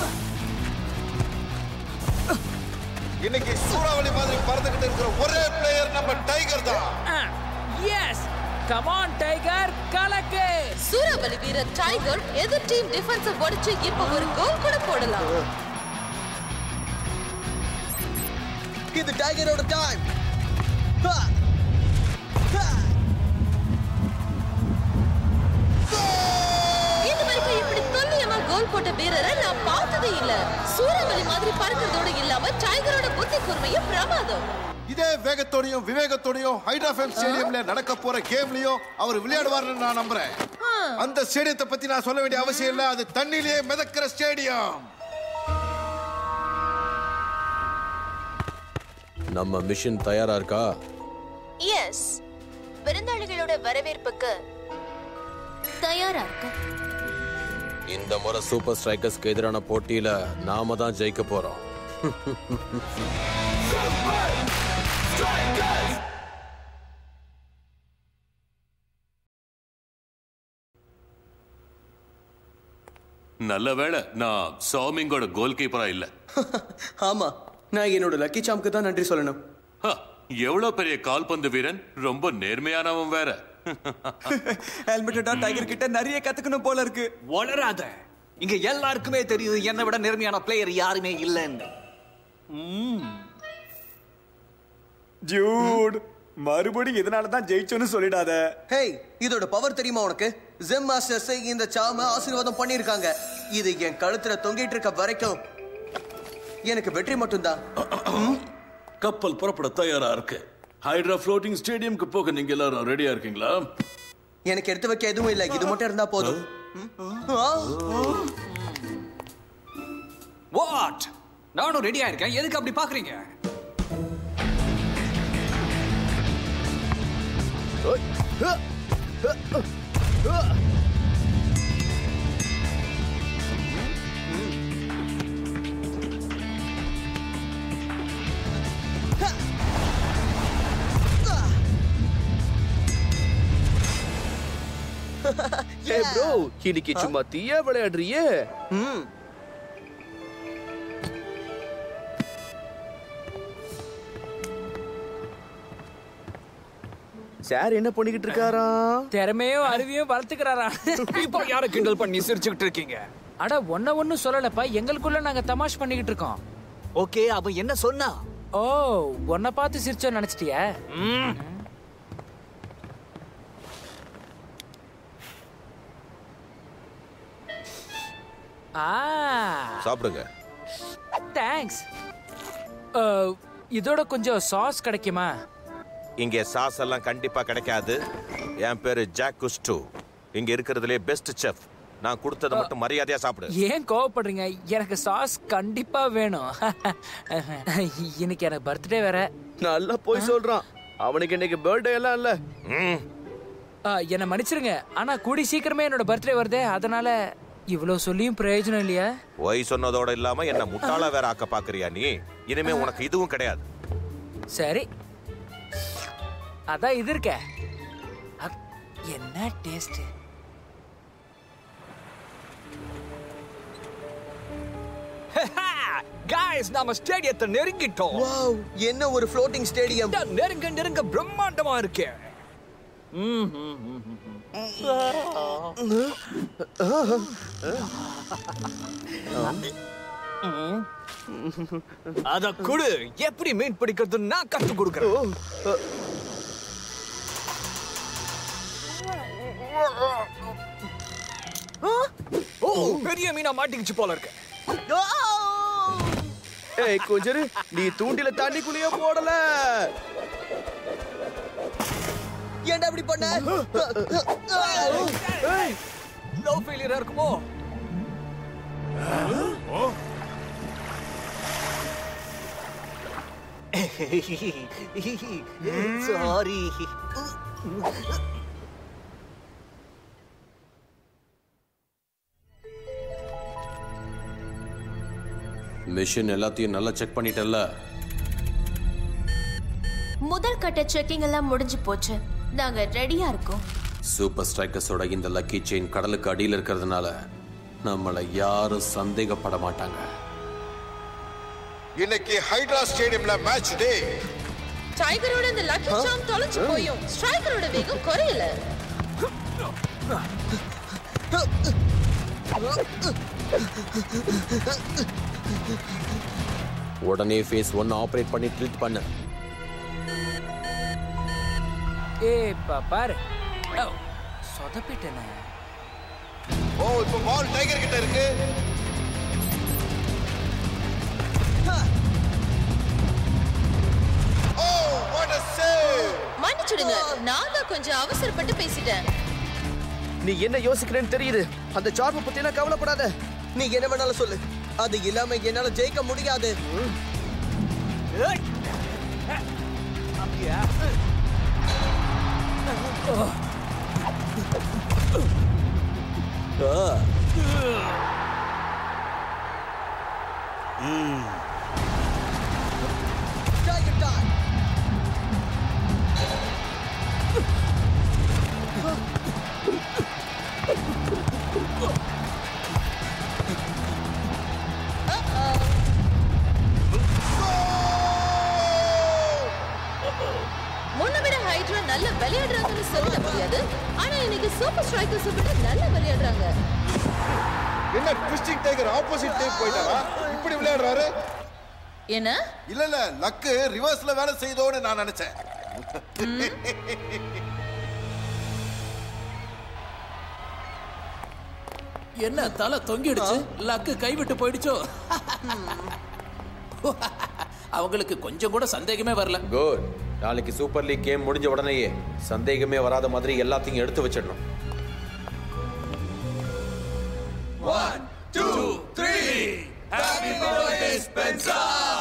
[SPEAKER 11] இன்னைக்கு சூறாவளி மாதிரி பறந்துகிட்டு இருக்கிற ஒரே பிளேயர் நம்ம டைகர் தான்
[SPEAKER 15] எஸ் கமான் டைகர் கலக்கு
[SPEAKER 12] சூறாவளி வீரர் டைகர் எதிர் டீம் டிஃபென்ஸ உடைச்சு இப்ப ஒரு கோல் கூட போடலாம்
[SPEAKER 2] இது டைகரோட டைம்
[SPEAKER 12] இது வரைக்கும் இப்படி துல்லியமா கோல் போட்ட வீரரை நான் பார்த்ததே இல்ல சூறாவளி மாதிரி பறக்கிறதோட இல்லாம டைகரோட புத்தி கூர்மையும் பிரமாதம்
[SPEAKER 11] இதே வேகத்தோடையும் விவேகத்தோடையும் ஹைட்ராஃபேம் ஸ்டேடியம்ல நடக்க போற கேம்லயும் அவர் விளையாடுவார்னு நான் நம்புறேன் அந்த ஸ்டேடியத்தை பத்தி நான் சொல்ல வேண்டிய அவசியம் இல்ல அது தண்ணியிலேயே மிதக்கிற ஸ்டேடியம்
[SPEAKER 17] நம்ம மிஷன் தயாரா இருக்கா
[SPEAKER 18] எஸ் விருந்தாளிகளோட வரவேற்புக்கு தயாரா இருக்க
[SPEAKER 17] இந்த முறை சூப்பர் ஸ்ட்ரைக்கர்ஸ்க்கு எதிரான போட்டியில நாம தான் ஜெயிக்க போறோம்
[SPEAKER 19] நல்ல வேளை நான் சௌமிங்கோட கோல் கீப்பரா இல்ல
[SPEAKER 1] ஆமா நான் என்னோட லக்கி சாம்க்கு தான் நன்றி சொல்லணும்
[SPEAKER 19] ஹ, எவ்வளவு பெரிய கால்பந்து வீரன் ரொம்ப நேர்மையானவன் வேற
[SPEAKER 5] ஹெல்மெட்டா டைகர் கிட்ட நிறைய கத்துக்கணும் போல இருக்கு
[SPEAKER 20] வளராத இங்க எல்லாருக்குமே தெரியுது என்னை விட நேர்மையான பிளேயர் யாருமே இல்லைன்னு
[SPEAKER 2] ஜூட் மறுபடியும் இதனால தான் ஜெயிச்சோன்னு சொல்லிடாத
[SPEAKER 1] ஹேய் இதோட பவர் தெரியுமா உனக்கு ஜிம் மாஸ்டர்ஸ் இந்த சாம ஆசீர்வாதம் பண்ணிருக்காங்க இது என் கழுத்துல தொங்கிட்டு இருக்க வரைக்கும் எனக்கு வெற்றி மட்டும்தான்
[SPEAKER 9] கப்பல் புறப்பட தயாரா இருக்கு ஹைட்ரா ஃப்ளோட்டிங் ஸ்டேடியம்க்கு போக நீங்க எல்லாரும் ரெடியா இருக்கீங்களா
[SPEAKER 1] எனக்கு எடுத்து வைக்க எதுவும் இல்ல இது மட்டும் இருந்தா போதும்
[SPEAKER 5] வாட் நானும் ரெடியா இருக்கேன் எதுக்கு அப்படி பாக்குறீங்க
[SPEAKER 1] ஏ ப்ரோ இன்னைக்கு சும்மா தீயா விளையாடுறியே சார் என்ன பண்ணிக்கிட்டு இருக்காராம்
[SPEAKER 15] திறமையும் அறிவையும் வளர்த்துக்கிறாரா
[SPEAKER 5] இப்போ யார கிண்டல் பண்ணி சிரிச்சுக்கிட்டு இருக்கீங்க
[SPEAKER 15] அட ஒன்ன ஒண்ணும் சொல்லலப்பா எங்களுக்குள்ள நாங்க தமாஷ் பண்ணிக்கிட்டு இருக்கோம்
[SPEAKER 20] ஓகே அவன் என்ன சொன்னா
[SPEAKER 15] ஓ உன்னை பார்த்து சிரிச்சோன்னு நினைச்சிட்டியா ஆ
[SPEAKER 17] சாப்பிடுங்க
[SPEAKER 15] தேங்க்ஸ் இதோட கொஞ்சம் சாஸ் கிடைக்குமா
[SPEAKER 21] இங்கே சாஸ் எல்லாம் கண்டிப்பா கிடைக்காது என் பேரு ஜாக் குஸ்டு இங்க இருக்கிறதுலே பெஸ்ட் செஃப் நான் கொடுத்ததை மட்டும் மரியாதையா சாப்பிடு
[SPEAKER 15] ஏன் கோவப்படுறீங்க எனக்கு சாஸ் கண்டிப்பா வேணும் இன்னைக்கு எனக்கு பர்த்டே வேற
[SPEAKER 1] நல்லா போய் சொல்றான் அவனுக்கு இன்னைக்கு பர்த்டே எல்லாம் இல்ல
[SPEAKER 15] ஆ, என்னை மன்னிச்சிருங்க ஆனா கூடி சீக்கிரமே என்னோட பர்த்டே வருதே அதனால இவ்வளவு சொல்லியும் பிரயோஜனம் இல்லையா
[SPEAKER 21] ஒய் சொன்னதோட இல்லாம என்ன முட்டாளா வேற ஆக்க பாக்குறியா நீ இனிமே உனக்கு இதுவும் கிடையாது
[SPEAKER 15] சரி அதான் இது இருக்க அப், என்ன டேஸ்ட்
[SPEAKER 5] காய்ஸ் நாம ஸ்டேடியத்தை நெருங்கிட்டோம்
[SPEAKER 1] என்ன ஒரு ஃப்ளோட்டிங் ஸ்டேடியம்
[SPEAKER 5] நெருங்க நெருங்க பிரம்மாண்டமா இருக்கு அத குடு எப்படி மீன் பிடிக்கிறது நான் கத்து கொடுக்கறேன் ஓ பெரிய மீனா மாட்டிக்கிச்சு போல இருக்கு
[SPEAKER 1] ஏய் கொஞ்சரு நீ தூண்டில தண்ணிக்குள்ளேயே போடல
[SPEAKER 15] ஏன்டா இப்படி பண்ண
[SPEAKER 5] லோ ஃபெயிலியரா இருக்குமோ
[SPEAKER 20] சாரி
[SPEAKER 17] மிஷின் எல்லாத்தையும் நல்லா செக் பண்ணிட்டல்ல
[SPEAKER 18] முதல் கட்ட செக்கிங் எல்லாம் முடிஞ்சு போச்சு நாங்க ரெடியா இருக்கோம்
[SPEAKER 17] சூப்பர் ஸ்ட்ரைக்கர்ஸோட இந்த லக்கி செயின் கடலுக்கு அடியில் இருக்கிறதுனால நம்மளை யாரும் சந்தேகப்பட மாட்டாங்க
[SPEAKER 11] இன்னைக்கு ஹைட்ரா ஸ்டேடியம்ல மேட்ச் டே
[SPEAKER 12] டைகரோட இந்த லக்கி சாம் தொலைச்சு போயும் ஸ்ட்ரைக்கரோட வேகம் குறையல
[SPEAKER 17] உடனே ஃபேஸ் ஒன் ஆபரேட் பண்ணி ட்ரீட் பண்ணு
[SPEAKER 15] ஏய் பா பாரு ஓ, சொதப்பிட்டேனே
[SPEAKER 11] ஓ இப்போ பால் டைகர் கிட்ட இருக்கு ஓ
[SPEAKER 12] மன்னிச்சிடுங்க நான் தான் கொஞ்சம் அவசரப்பட்டு பேசிட்டேன்
[SPEAKER 1] நீ என்ன யோசிக்கிறேன்னு தெரியுது அந்த சார்பை பத்திலாம் கவலைப்படாத
[SPEAKER 6] நீ என்ன வேணாலும் சொல்லு அது இல்லாம என்னால ஜெயிக்க முடியாது
[SPEAKER 12] முன்ன விட ஹைட்ரா நல்லா விளையாடுறாங்கன்னு சொல்லிட முடியாது ஆனா இன்னைக்கு சூப்பர் ஸ்ட்ரைக்கர்ஸ் விட நல்லா விளையாடுறாங்க
[SPEAKER 11] என்ன ட்விஸ்டிங் டைகர் ஆப்போசிட் டீம் போயிட்டாரா இப்படி விளையாடுறாரு
[SPEAKER 12] என்ன
[SPEAKER 11] இல்ல இல்ல லக்கு ரிவர்ஸ்ல வேலை செய்தோன்னு நான் நினைச்சேன்
[SPEAKER 22] என்ன தலை தொங்கிடுச்சு லக்கு கைவிட்டு போயிடுச்சோ அவங்களுக்கு கொஞ்சம் கூட சந்தேகமே வரல
[SPEAKER 17] குட் நாளைக்கு சூப்பர் லீக் கேம் முடிஞ்ச உடனேயே சந்தேகமே வராத மாதிரி எல்லாத்தையும் எடுத்து வச்சிடணும்
[SPEAKER 22] one two three happy birthday Spencer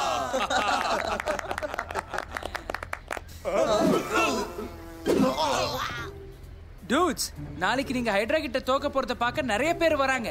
[SPEAKER 15] dudes நாளைக்கு நீங்க ஹைட்ரா கிட்ட தோக்க போறத பார்க்க நிறைய பேர் வராங்க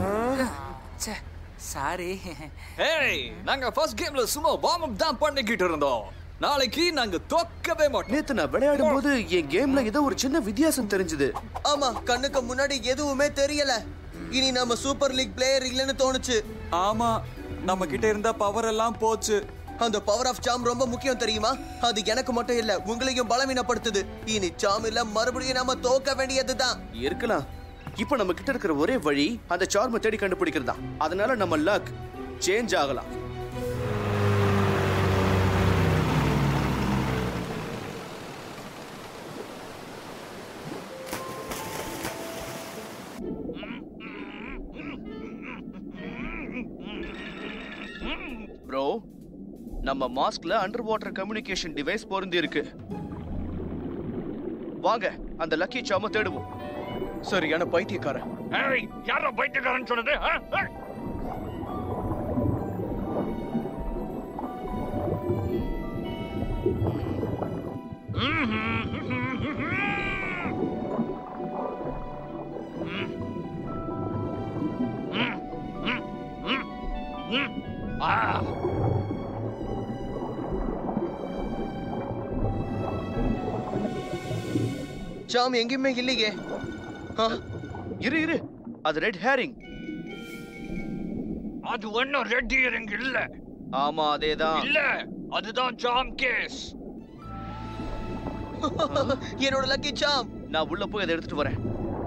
[SPEAKER 15] சாரி
[SPEAKER 5] ஏய் நாங்க ஃபர்ஸ்ட் கேம்ல சும்மா வார்ம் அப் தான் பண்ணிக்கிட்டு இருந்தோம் நாளைக்கு நாங்க தோக்கவே மாட்டோம்
[SPEAKER 1] நேத்து நான் விளையாடும் போது என் கேம்ல ஏதோ ஒரு சின்ன வித்தியாசம் தெரிஞ்சது
[SPEAKER 6] ஆமா கண்ணுக்கு முன்னாடி எதுவுமே தெரியல இனி நம்ம சூப்பர் லீக் பிளேயர் இல்லைன்னு தோணுச்சு
[SPEAKER 5] ஆமா நம்ம கிட்ட இருந்த பவர் எல்லாம் போச்சு
[SPEAKER 6] அந்த பவர் ஆஃப் சாம் ரொம்ப முக்கியம் தெரியுமா அது எனக்கு மட்டும் இல்ல உங்களையும் பலவீனப்படுத்துது இனி சாம் இல்ல மறுபடியும் நாம தோக்க வேண்டியதுதான்
[SPEAKER 1] இருக்கலாம் இப்போ நம்ம கிட்ட இருக்கிற ஒரே வழி அந்த சார்மை தேடி கண்டுபிடிக்கிறதா அதனால நம்ம லக் சேஞ்ச் ஆகலாம் ப்ரோ நம்ம மாஸ்க்ல அண்டர் வாட்டர் கம்யூனிகேஷன் டிவைஸ் பொருந்தி இருக்கு வாங்க அந்த லக்கி சாம தேடுவோம் சரியான பைத்தியக்காரன்
[SPEAKER 4] ஏய் யாரோ பைத்தியக்காரன் சொன்னது ஆ? ஆ? ஆ
[SPEAKER 6] சாம் எங்கேயுமே இல்லையே ஆ,
[SPEAKER 1] இரு இரு அது ரெட் ஹேரிங்
[SPEAKER 4] அது ஒண்ணும் ரெட் இயரிங் இல்ல
[SPEAKER 1] ஆமா அதேதான்
[SPEAKER 4] இல்ல அதுதான் ஜாம் கேஸ்
[SPEAKER 6] என்னோட லக்கி சாம்
[SPEAKER 1] நான் உள்ள போய் அதை எடுத்துட்டு வரேன்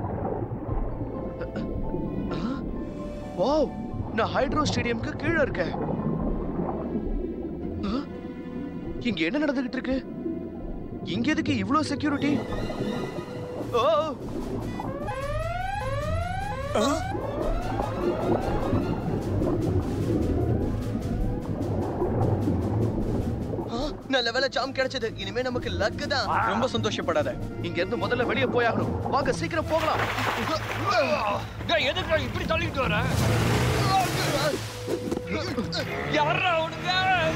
[SPEAKER 1] வாவ் நான் ஹைட்ரோ ஸ்டேடியம்க்கு கீழே இருக்கேன் ஆ? இங்க என்ன நடந்துகிட்டு இருக்கு இங்க எதுக்கு இவ்ளோ செக்யூரிட்டி ஓ ஆ?
[SPEAKER 6] ஆ, நல்ல வேலை சாம் கிடைச்சது இனிமே நமக்கு லக்கு தான்
[SPEAKER 1] ரொம்ப சந்தோஷப்படாத இங்க இருந்து முதல்ல வெளியே போயாகணும் வாங்க சீக்கிரம் போகலாம்
[SPEAKER 4] டேய் எதுக்கு இப்படி தள்ளிட்டு வர யாரா அவனுங்க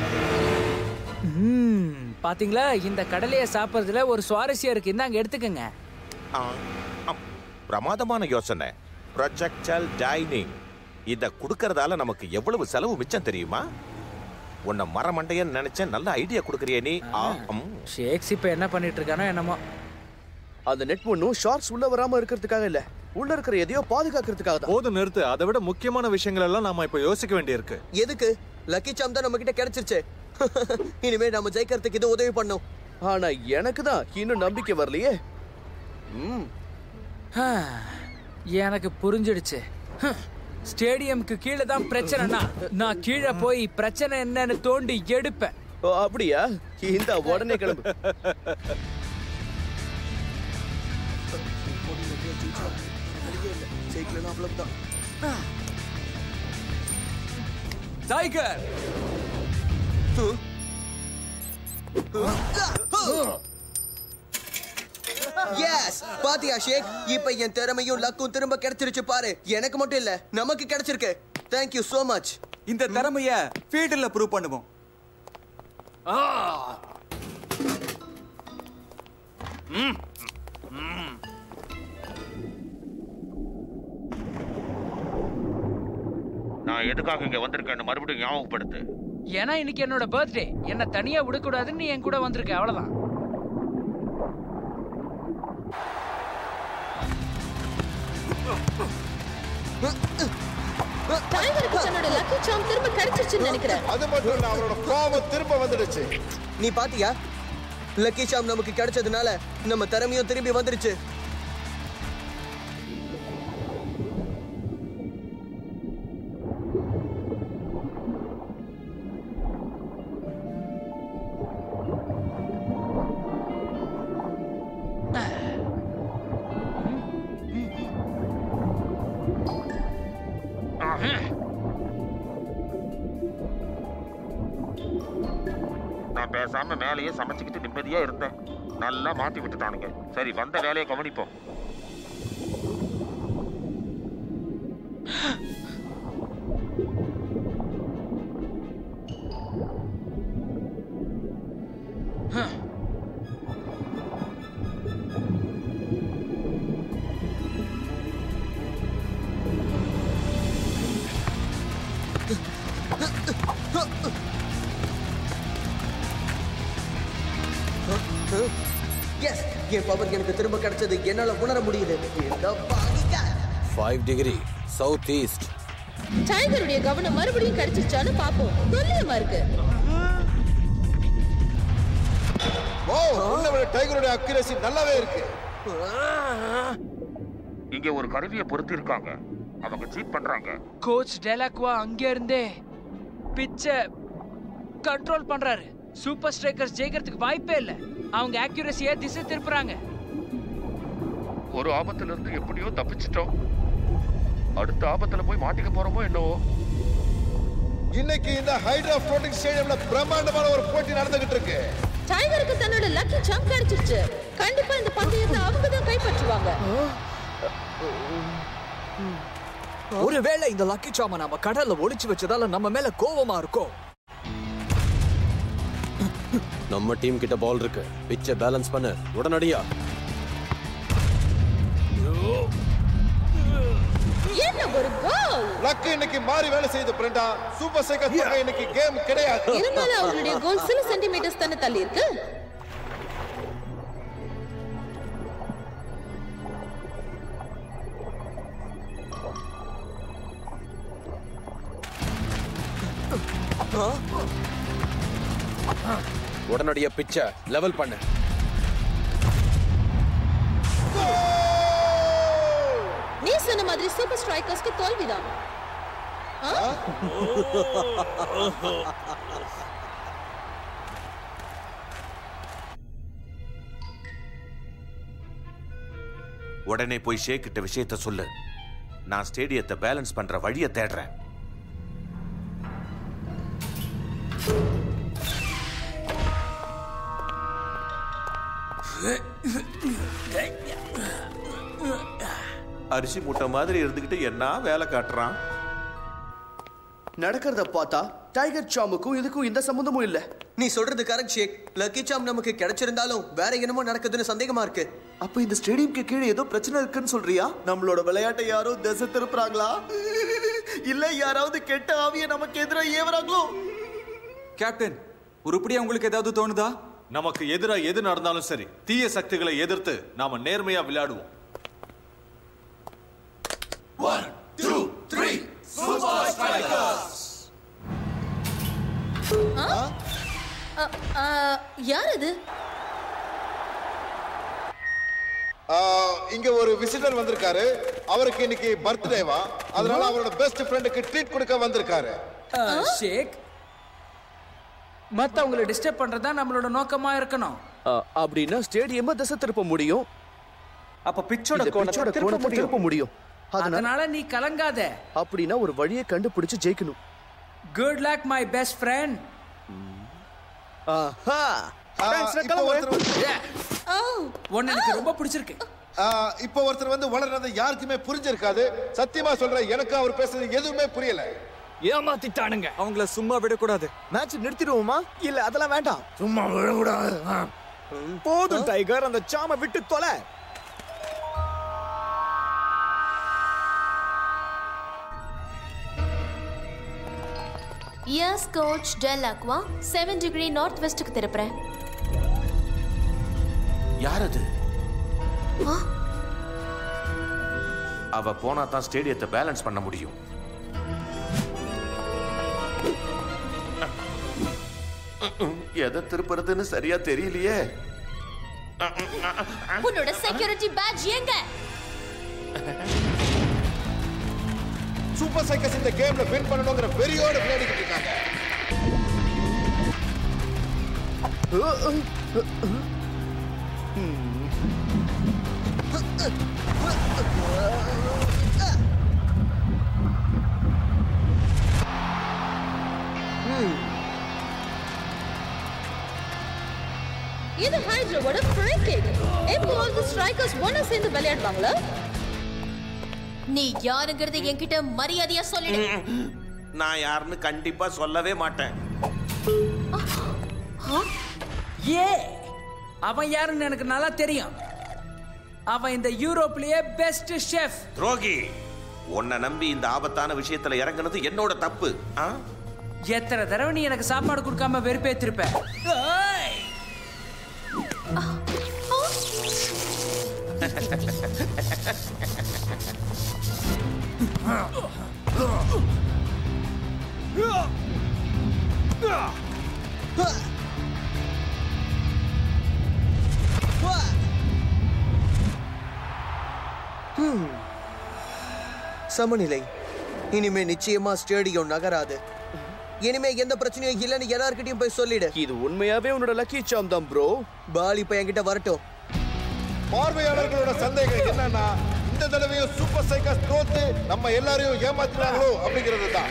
[SPEAKER 15] ம், பாத்தீங்களா இந்த கடலையை சாப்பிடுறதுல ஒரு சுவாரஸ்யம் இருக்கு இந்தாங்க எடுத்துக்கங்க
[SPEAKER 21] ஆ, ஆம். பிரமாதமான யோசனை ப்ரொஜெக்டல் டைனிங் இத குடுக்கறதால நமக்கு எவ்வளவு செலவு மிச்சம் தெரியுமா உன்னை மரமண்டையன்னு நினைச்சேன் நல்ல ஐடியா கொடுக்கறியே நீ ஆ, ம்.
[SPEAKER 15] ஷேக்ஸ் இப்ப என்ன பண்ணிட்டு இருக்கானோ என்னமோ
[SPEAKER 1] அந்த நெட் ஒன்னும் ஷார்ட்ஸ் உள்ள வராம இருக்கிறதுக்காக இல்ல உள்ள இருக்கிற எதையோ பாதுகாக்கிறதுக்காக தான்
[SPEAKER 10] போதும் நிறுத்து அதை விட முக்கியமான விஷயங்கள் எல்லாம் நாம இப்ப யோசிக்க வேண்டியிருக்கு
[SPEAKER 6] எதுக்கு லக்கி சாம் தான் நம்ம கிட்ட கிடைச்சிருச்சு இனிமே நம்ம ஜெயிக்கிறதுக்கு இது உதவி பண்ணும்
[SPEAKER 1] ஆனா எனக்கு தான் இன்னும் நம்பிக்கை வரலையே ம்
[SPEAKER 15] ஆ, எனக்கு புரிஞ்சிடுச்சு ஹம், ஸ்டேடியம்க்கு கீழே தான் பிரச்சனைனா நான் கீழே போய் பிரச்சனை என்னன்னு தோண்டி எடுப்பேன்
[SPEAKER 1] ஓ, அப்படியா இந்த உடனே கிளம்பு
[SPEAKER 6] ஜெயிக்கலன்னா அவ்வளவுதான்
[SPEAKER 5] டைகர்
[SPEAKER 6] எஸ் பாத்தியா ஷேக் இப்ப என் திறமையும் லக்கும் திரும்ப கிடைச்சிருச்சு பாரு எனக்கு மட்டும் இல்ல நமக்கு கிடைச்சிருக்கு தேங்க் யூ so மச்
[SPEAKER 5] இந்த திறமைய ஃபீல்டில் ப்ரூவ் பண்ணுவோம்
[SPEAKER 21] நான் எதுக்காக இங்க வந்திருக்கேன்னு மறுபடியும் ஞாபகப்படுத்து
[SPEAKER 15] ஏன்னா இன்னைக்கு என்னோட பர்த்டே என்ன தனியா விடக்கூடாதுன்னு நீ என் கூட வந்திருக்க அவ்வளவுதான்
[SPEAKER 12] டைகருக்கு தன்னோட லக்கி சாம் திரும்ப கிடைச்சிருச்சுன்னு நினைக்கிறேன்
[SPEAKER 11] அது மட்டும் இல்ல அவரோட கோபம் திரும்ப வந்துடுச்சு
[SPEAKER 6] நீ பாத்தியா லக்கி ஷாம் நமக்கு கிடைச்சதுனால நம்ம திறமையும் திரும்பி வந்துருச்சு
[SPEAKER 21] நான் பேசாம மேலேயே சமைச்சுக்கிட்டு நிம்மதியா இருந்தேன் நல்லா மாத்தி விட்டுட்டானுங்க சரி வந்த வேலையை கவனிப்போம்
[SPEAKER 6] எஸ் என் பவர் எனக்கு திரும்ப கிடைச்சது என்னால உணர முடியுது இந்த பாவிங்க.
[SPEAKER 17] ஃபைவ் டிகிரி சவுத் ஈஸ்ட்
[SPEAKER 12] டைகருடைய கவனம் மறுபடியும் கிடைச்சிருச்சான்னு பாப்போம் துல்லியமா இருக்கு
[SPEAKER 11] ஓ உன்னை விட டைகருடைய அக்யூரசி நல்லாவே இருக்கு
[SPEAKER 21] இங்க ஒரு கருவியை பொருத்தி இருக்காங்க அவங்க சீட் பண்றாங்க
[SPEAKER 15] கோச் டெலாக்வா அங்க இருந்தே பிச்சை கண்ட்ரோல் பண்றாரு சூப்பர் ஸ்ட்ரைக்கர்ஸ் ஜெயிக்கிறதுக்கு வாய்ப்பே இல்ல அவங்க ஆக்யூரசியை திசை திருப்புறாங்க
[SPEAKER 21] ஒரு ஆபத்துல இருந்து எப்படியோ தப்பிச்சிட்டோம் அடுத்த ஆபத்துல போய் மாட்டிக்க போறோமோ என்னவோ
[SPEAKER 11] இன்னைக்கு இந்த ஹைட்ரா ஃப்ளோட்டிங் ஸ்டேடியம்ல பிரம்மாண்டமான ஒரு போட்டி நடந்துகிட்டு இருக்கு
[SPEAKER 12] டைகருக்கு தன்னோட லக்கி சாம் கிடைச்சிருச்சு கண்டிப்பா இந்த பந்தயத்தை அவங்க தான் கைப்பற்றுவாங்க
[SPEAKER 2] ஒருவேளை இந்த லக்கி சாம நம்ம கடல்ல ஒளிச்சு வச்சதால நம்ம மேல கோவமா இருக்கும்
[SPEAKER 17] நம்ம டீம் கிட்ட பால் இருக்கு பிச்சை பேலன்ஸ் பண்ணு உடனடியா
[SPEAKER 12] என்ன ஒரு கோல்
[SPEAKER 11] லக்கு இன்னைக்கு மாறி வேலை செய்யுது பிரண்டா சூப்பர் சைக்கிள் பக்கம் இன்னைக்கு கேம் கிடையாது
[SPEAKER 12] இருந்தாலும் அவங்களுடைய கோல் சில சென்டிமீட்டர்ஸ் தானே தள்ளி இருக்கு
[SPEAKER 17] உடனடியா பிச்சை லெவல் பண்ணு
[SPEAKER 12] நீ சொன்ன மாதிரி சூப்பர் ஸ்ட்ரைக்கர்ஸ்க்கு தோல்விதான் ஆ?
[SPEAKER 21] உடனே போய் ஷேக் கிட்ட விஷயத்த சொல்லு நான் ஸ்டேடியத்தை பேலன்ஸ் பண்ற வழியை தேடுறேன் அரிசி மூட்டை மாதிரி இருந்துகிட்டு என்ன வேலை காட்டுறான்
[SPEAKER 1] நடக்கிறத பார்த்தா டைகர் சாமுக்கும் இதுக்கும் எந்த சம்மந்தமும் இல்ல
[SPEAKER 6] நீ சொல்றது கரெக்ட் ஷேக் லக்கி சாம் நமக்கு கிடைச்சிருந்தாலும் வேற என்னமோ நடக்குதுன்னு சந்தேகமா இருக்கு
[SPEAKER 1] அப்ப இந்த ஸ்டேடியம்க்கு கீழே ஏதோ பிரச்சனை இருக்குன்னு சொல்றியா நம்மளோட விளையாட்டை யாரோ திசை திருப்புறாங்களா இல்ல யாராவது கெட்ட ஆவிய நமக்கு எதிராக ஏவறாங்களோ
[SPEAKER 5] கேப்டன் உருப்படியா உங்களுக்கு ஏதாவது தோணுதா
[SPEAKER 10] நமக்கு எதிரா எது நடந்தாலும் சரி தீய சக்திகளை எதிர்த்து நாம நேர்மையா விளையாடுவோம்
[SPEAKER 12] ஆ? அ, ஆ, யார் அது
[SPEAKER 11] ஆ, இங்க ஒரு விசிட்டர் வந்திருக்காரு அவருக்கு இன்னைக்கு பர்த்டேவா அதனால அவரோட பெஸ்ட் ஃப்ரெண்டுக்கு ட்ரீட் கொடுக்க வந்திருக்காரு
[SPEAKER 15] ஷேக் மத்தவங்களை டிஸ்டர்ப் பண்றதா நம்மளோட நோக்கமா இருக்கணும்
[SPEAKER 1] அப்படின்னா ஸ்டேடியமா திசை திருப்ப முடியும்
[SPEAKER 2] அப்ப பிச்சோட
[SPEAKER 1] இந்த
[SPEAKER 2] கோணத்தை
[SPEAKER 1] பிச்சோட
[SPEAKER 2] திருப்ப
[SPEAKER 1] கோணத்தை
[SPEAKER 2] முடியும்.
[SPEAKER 1] திருப்ப முடியும் அதனால
[SPEAKER 15] அதனால நீ கலங்காத
[SPEAKER 1] அப்படின்னா ஒரு வழியை கண்டுபிடிச்சு ஜெயிக்கணும்
[SPEAKER 15] good luck my best friend
[SPEAKER 1] ஆஹா
[SPEAKER 11] ஆ,
[SPEAKER 2] Thanks, நான்
[SPEAKER 11] இப்போ
[SPEAKER 2] கிளம்புறேன்.
[SPEAKER 11] ஒருத்தர்
[SPEAKER 15] ஒன்னு எனக்கு ரொம்ப பிடிச்சிருக்கு
[SPEAKER 11] ஆ, இப்போ ஒருத்தர் வந்து வளர்றது யாருக்குமே புரிஞ்சிருக்காது சத்தியமா சொல்றேன் எனக்கு அவர் பேசுறது எதுவுமே புரியல
[SPEAKER 2] ஏமாத்திட்டானுங்க அவங்கள சும்மா விடக்கூடாது மேட்ச் நிறுத்திடுவோமா இல்ல அதெல்லாம் வேண்டாம்
[SPEAKER 16] சும்மா விடக்கூடாது
[SPEAKER 2] போதும் டைகர் அந்த சாம விட்டு தொலை
[SPEAKER 18] yes coach Del Aqua seven degree north வெஸ்ட்டுக்கு திருப்புறேன்
[SPEAKER 21] யார் அது
[SPEAKER 18] ஆ,
[SPEAKER 21] அவ போனா தான் ஸ்டேடியத்தை பேலன்ஸ் பண்ண முடியும் எதை திருப்புறதுன்னு சரியா தெரியலையே
[SPEAKER 18] உன்னோட செக்யூரிட்டி பேட்ச் எங்க
[SPEAKER 11] சூப்பர் சைக்கஸ் இந்த கேம்ல வின் பண்ணணுங்கிற வெறியோட விளையாடிக்கிட்டு இருக்காங்க
[SPEAKER 12] இது ஹைட்ராவோட ஃப்ரீ கிக் இப்போ அந்த ஸ்ட்ரைக்கர்ஸ் ஒண்ணா சேர்ந்து விளையாடுவாங்களா
[SPEAKER 18] நீ யாருங்கிறது என்கிட்ட மரியாதையா சொல்லிடு
[SPEAKER 21] நான் யாருன்னு கண்டிப்பா சொல்லவே மாட்டேன்
[SPEAKER 15] ஏ அவன் யாருன்னு எனக்கு நல்லா தெரியும் அவன் இந்த யூரோப்லயே பெஸ்ட் ஷெஃப்
[SPEAKER 21] துரோகி உன்னை நம்பி இந்த ஆபத்தான விஷயத்துல இறங்குனது என்னோட தப்பு ஆ?
[SPEAKER 15] எத்தனை தடவை நீ எனக்கு சாப்பாடு கொடுக்காம வெறுப்பேத்திருப்ப ஏய்!
[SPEAKER 6] ஹம். சமநிலை இனிமே நிச்சயமா ஸ்டேடியம் நகராது இனிமே எந்த பிரச்சனையும் இல்லைன்னு எல்லார்கிட்டயும் போய் சொல்லிடு
[SPEAKER 1] இது உண்மையாவே உன்னோட லக்கி சாம் தான் ப்ரோ
[SPEAKER 6] பால் இப்ப என்கிட்ட வரட்டும்
[SPEAKER 11] பார்வையாளர்களோட சந்தேகம் என்னன்னா இந்த தடவையும் சூப்பர் சைக்கஸ் தோத்து நம்ம எல்லாரையும் ஏமாத்தினாங்களோ அப்படிங்கிறது தான்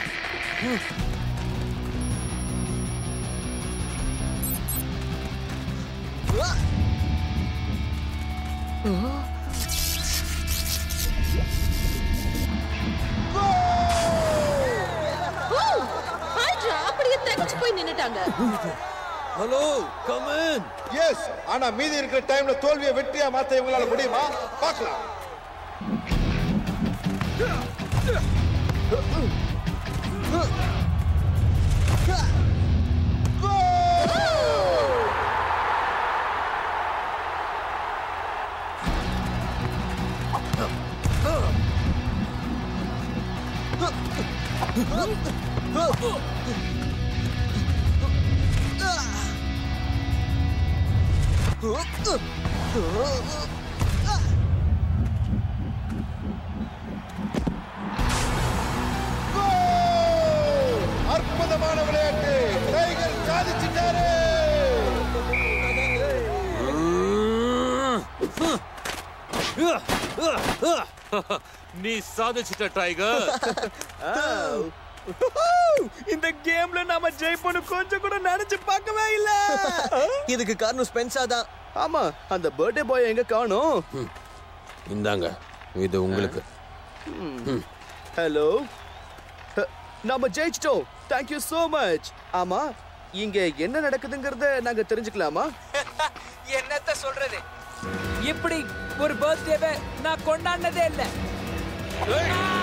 [SPEAKER 12] ஹைட்ரா அப்படியே தகச்சு போய் நின்னுட்டாங்க
[SPEAKER 11] ஹலோ கமன் எஸ் ஆனா மீதி இருக்கிற டைம்ல தோல்வியை வெற்றியா மாத்த இவங்களால முடியுமா பார்க்கலாம் அற்புதமான விளையாட்டு டைகர் சாதிச்சிட்டாரு
[SPEAKER 19] நீ சாதிச்சிட்ட டைகர்
[SPEAKER 2] இந்த கேம்ல நாம ஜெயிப்போம்னு கொஞ்சம் கூட நினைச்சு பார்க்கவே இல்ல
[SPEAKER 6] இதுக்கு காரணம் ஸ்பென்சா தான்
[SPEAKER 1] ஆமா அந்த பர்த்டே பாய் எங்க காணோம்
[SPEAKER 17] இந்தாங்க இது உங்களுக்கு
[SPEAKER 1] ஹலோ நாம ஜெயிச்சிட்டோம் தேங்க் யூ so மச் ஆமா இங்க என்ன நடக்குதுங்கறத நாங்க தெரிஞ்சுக்கலாமா
[SPEAKER 15] என்னத்த சொல்றது இப்படி ஒரு பர்த்டேவை நான் கொண்டாடினதே இல்ல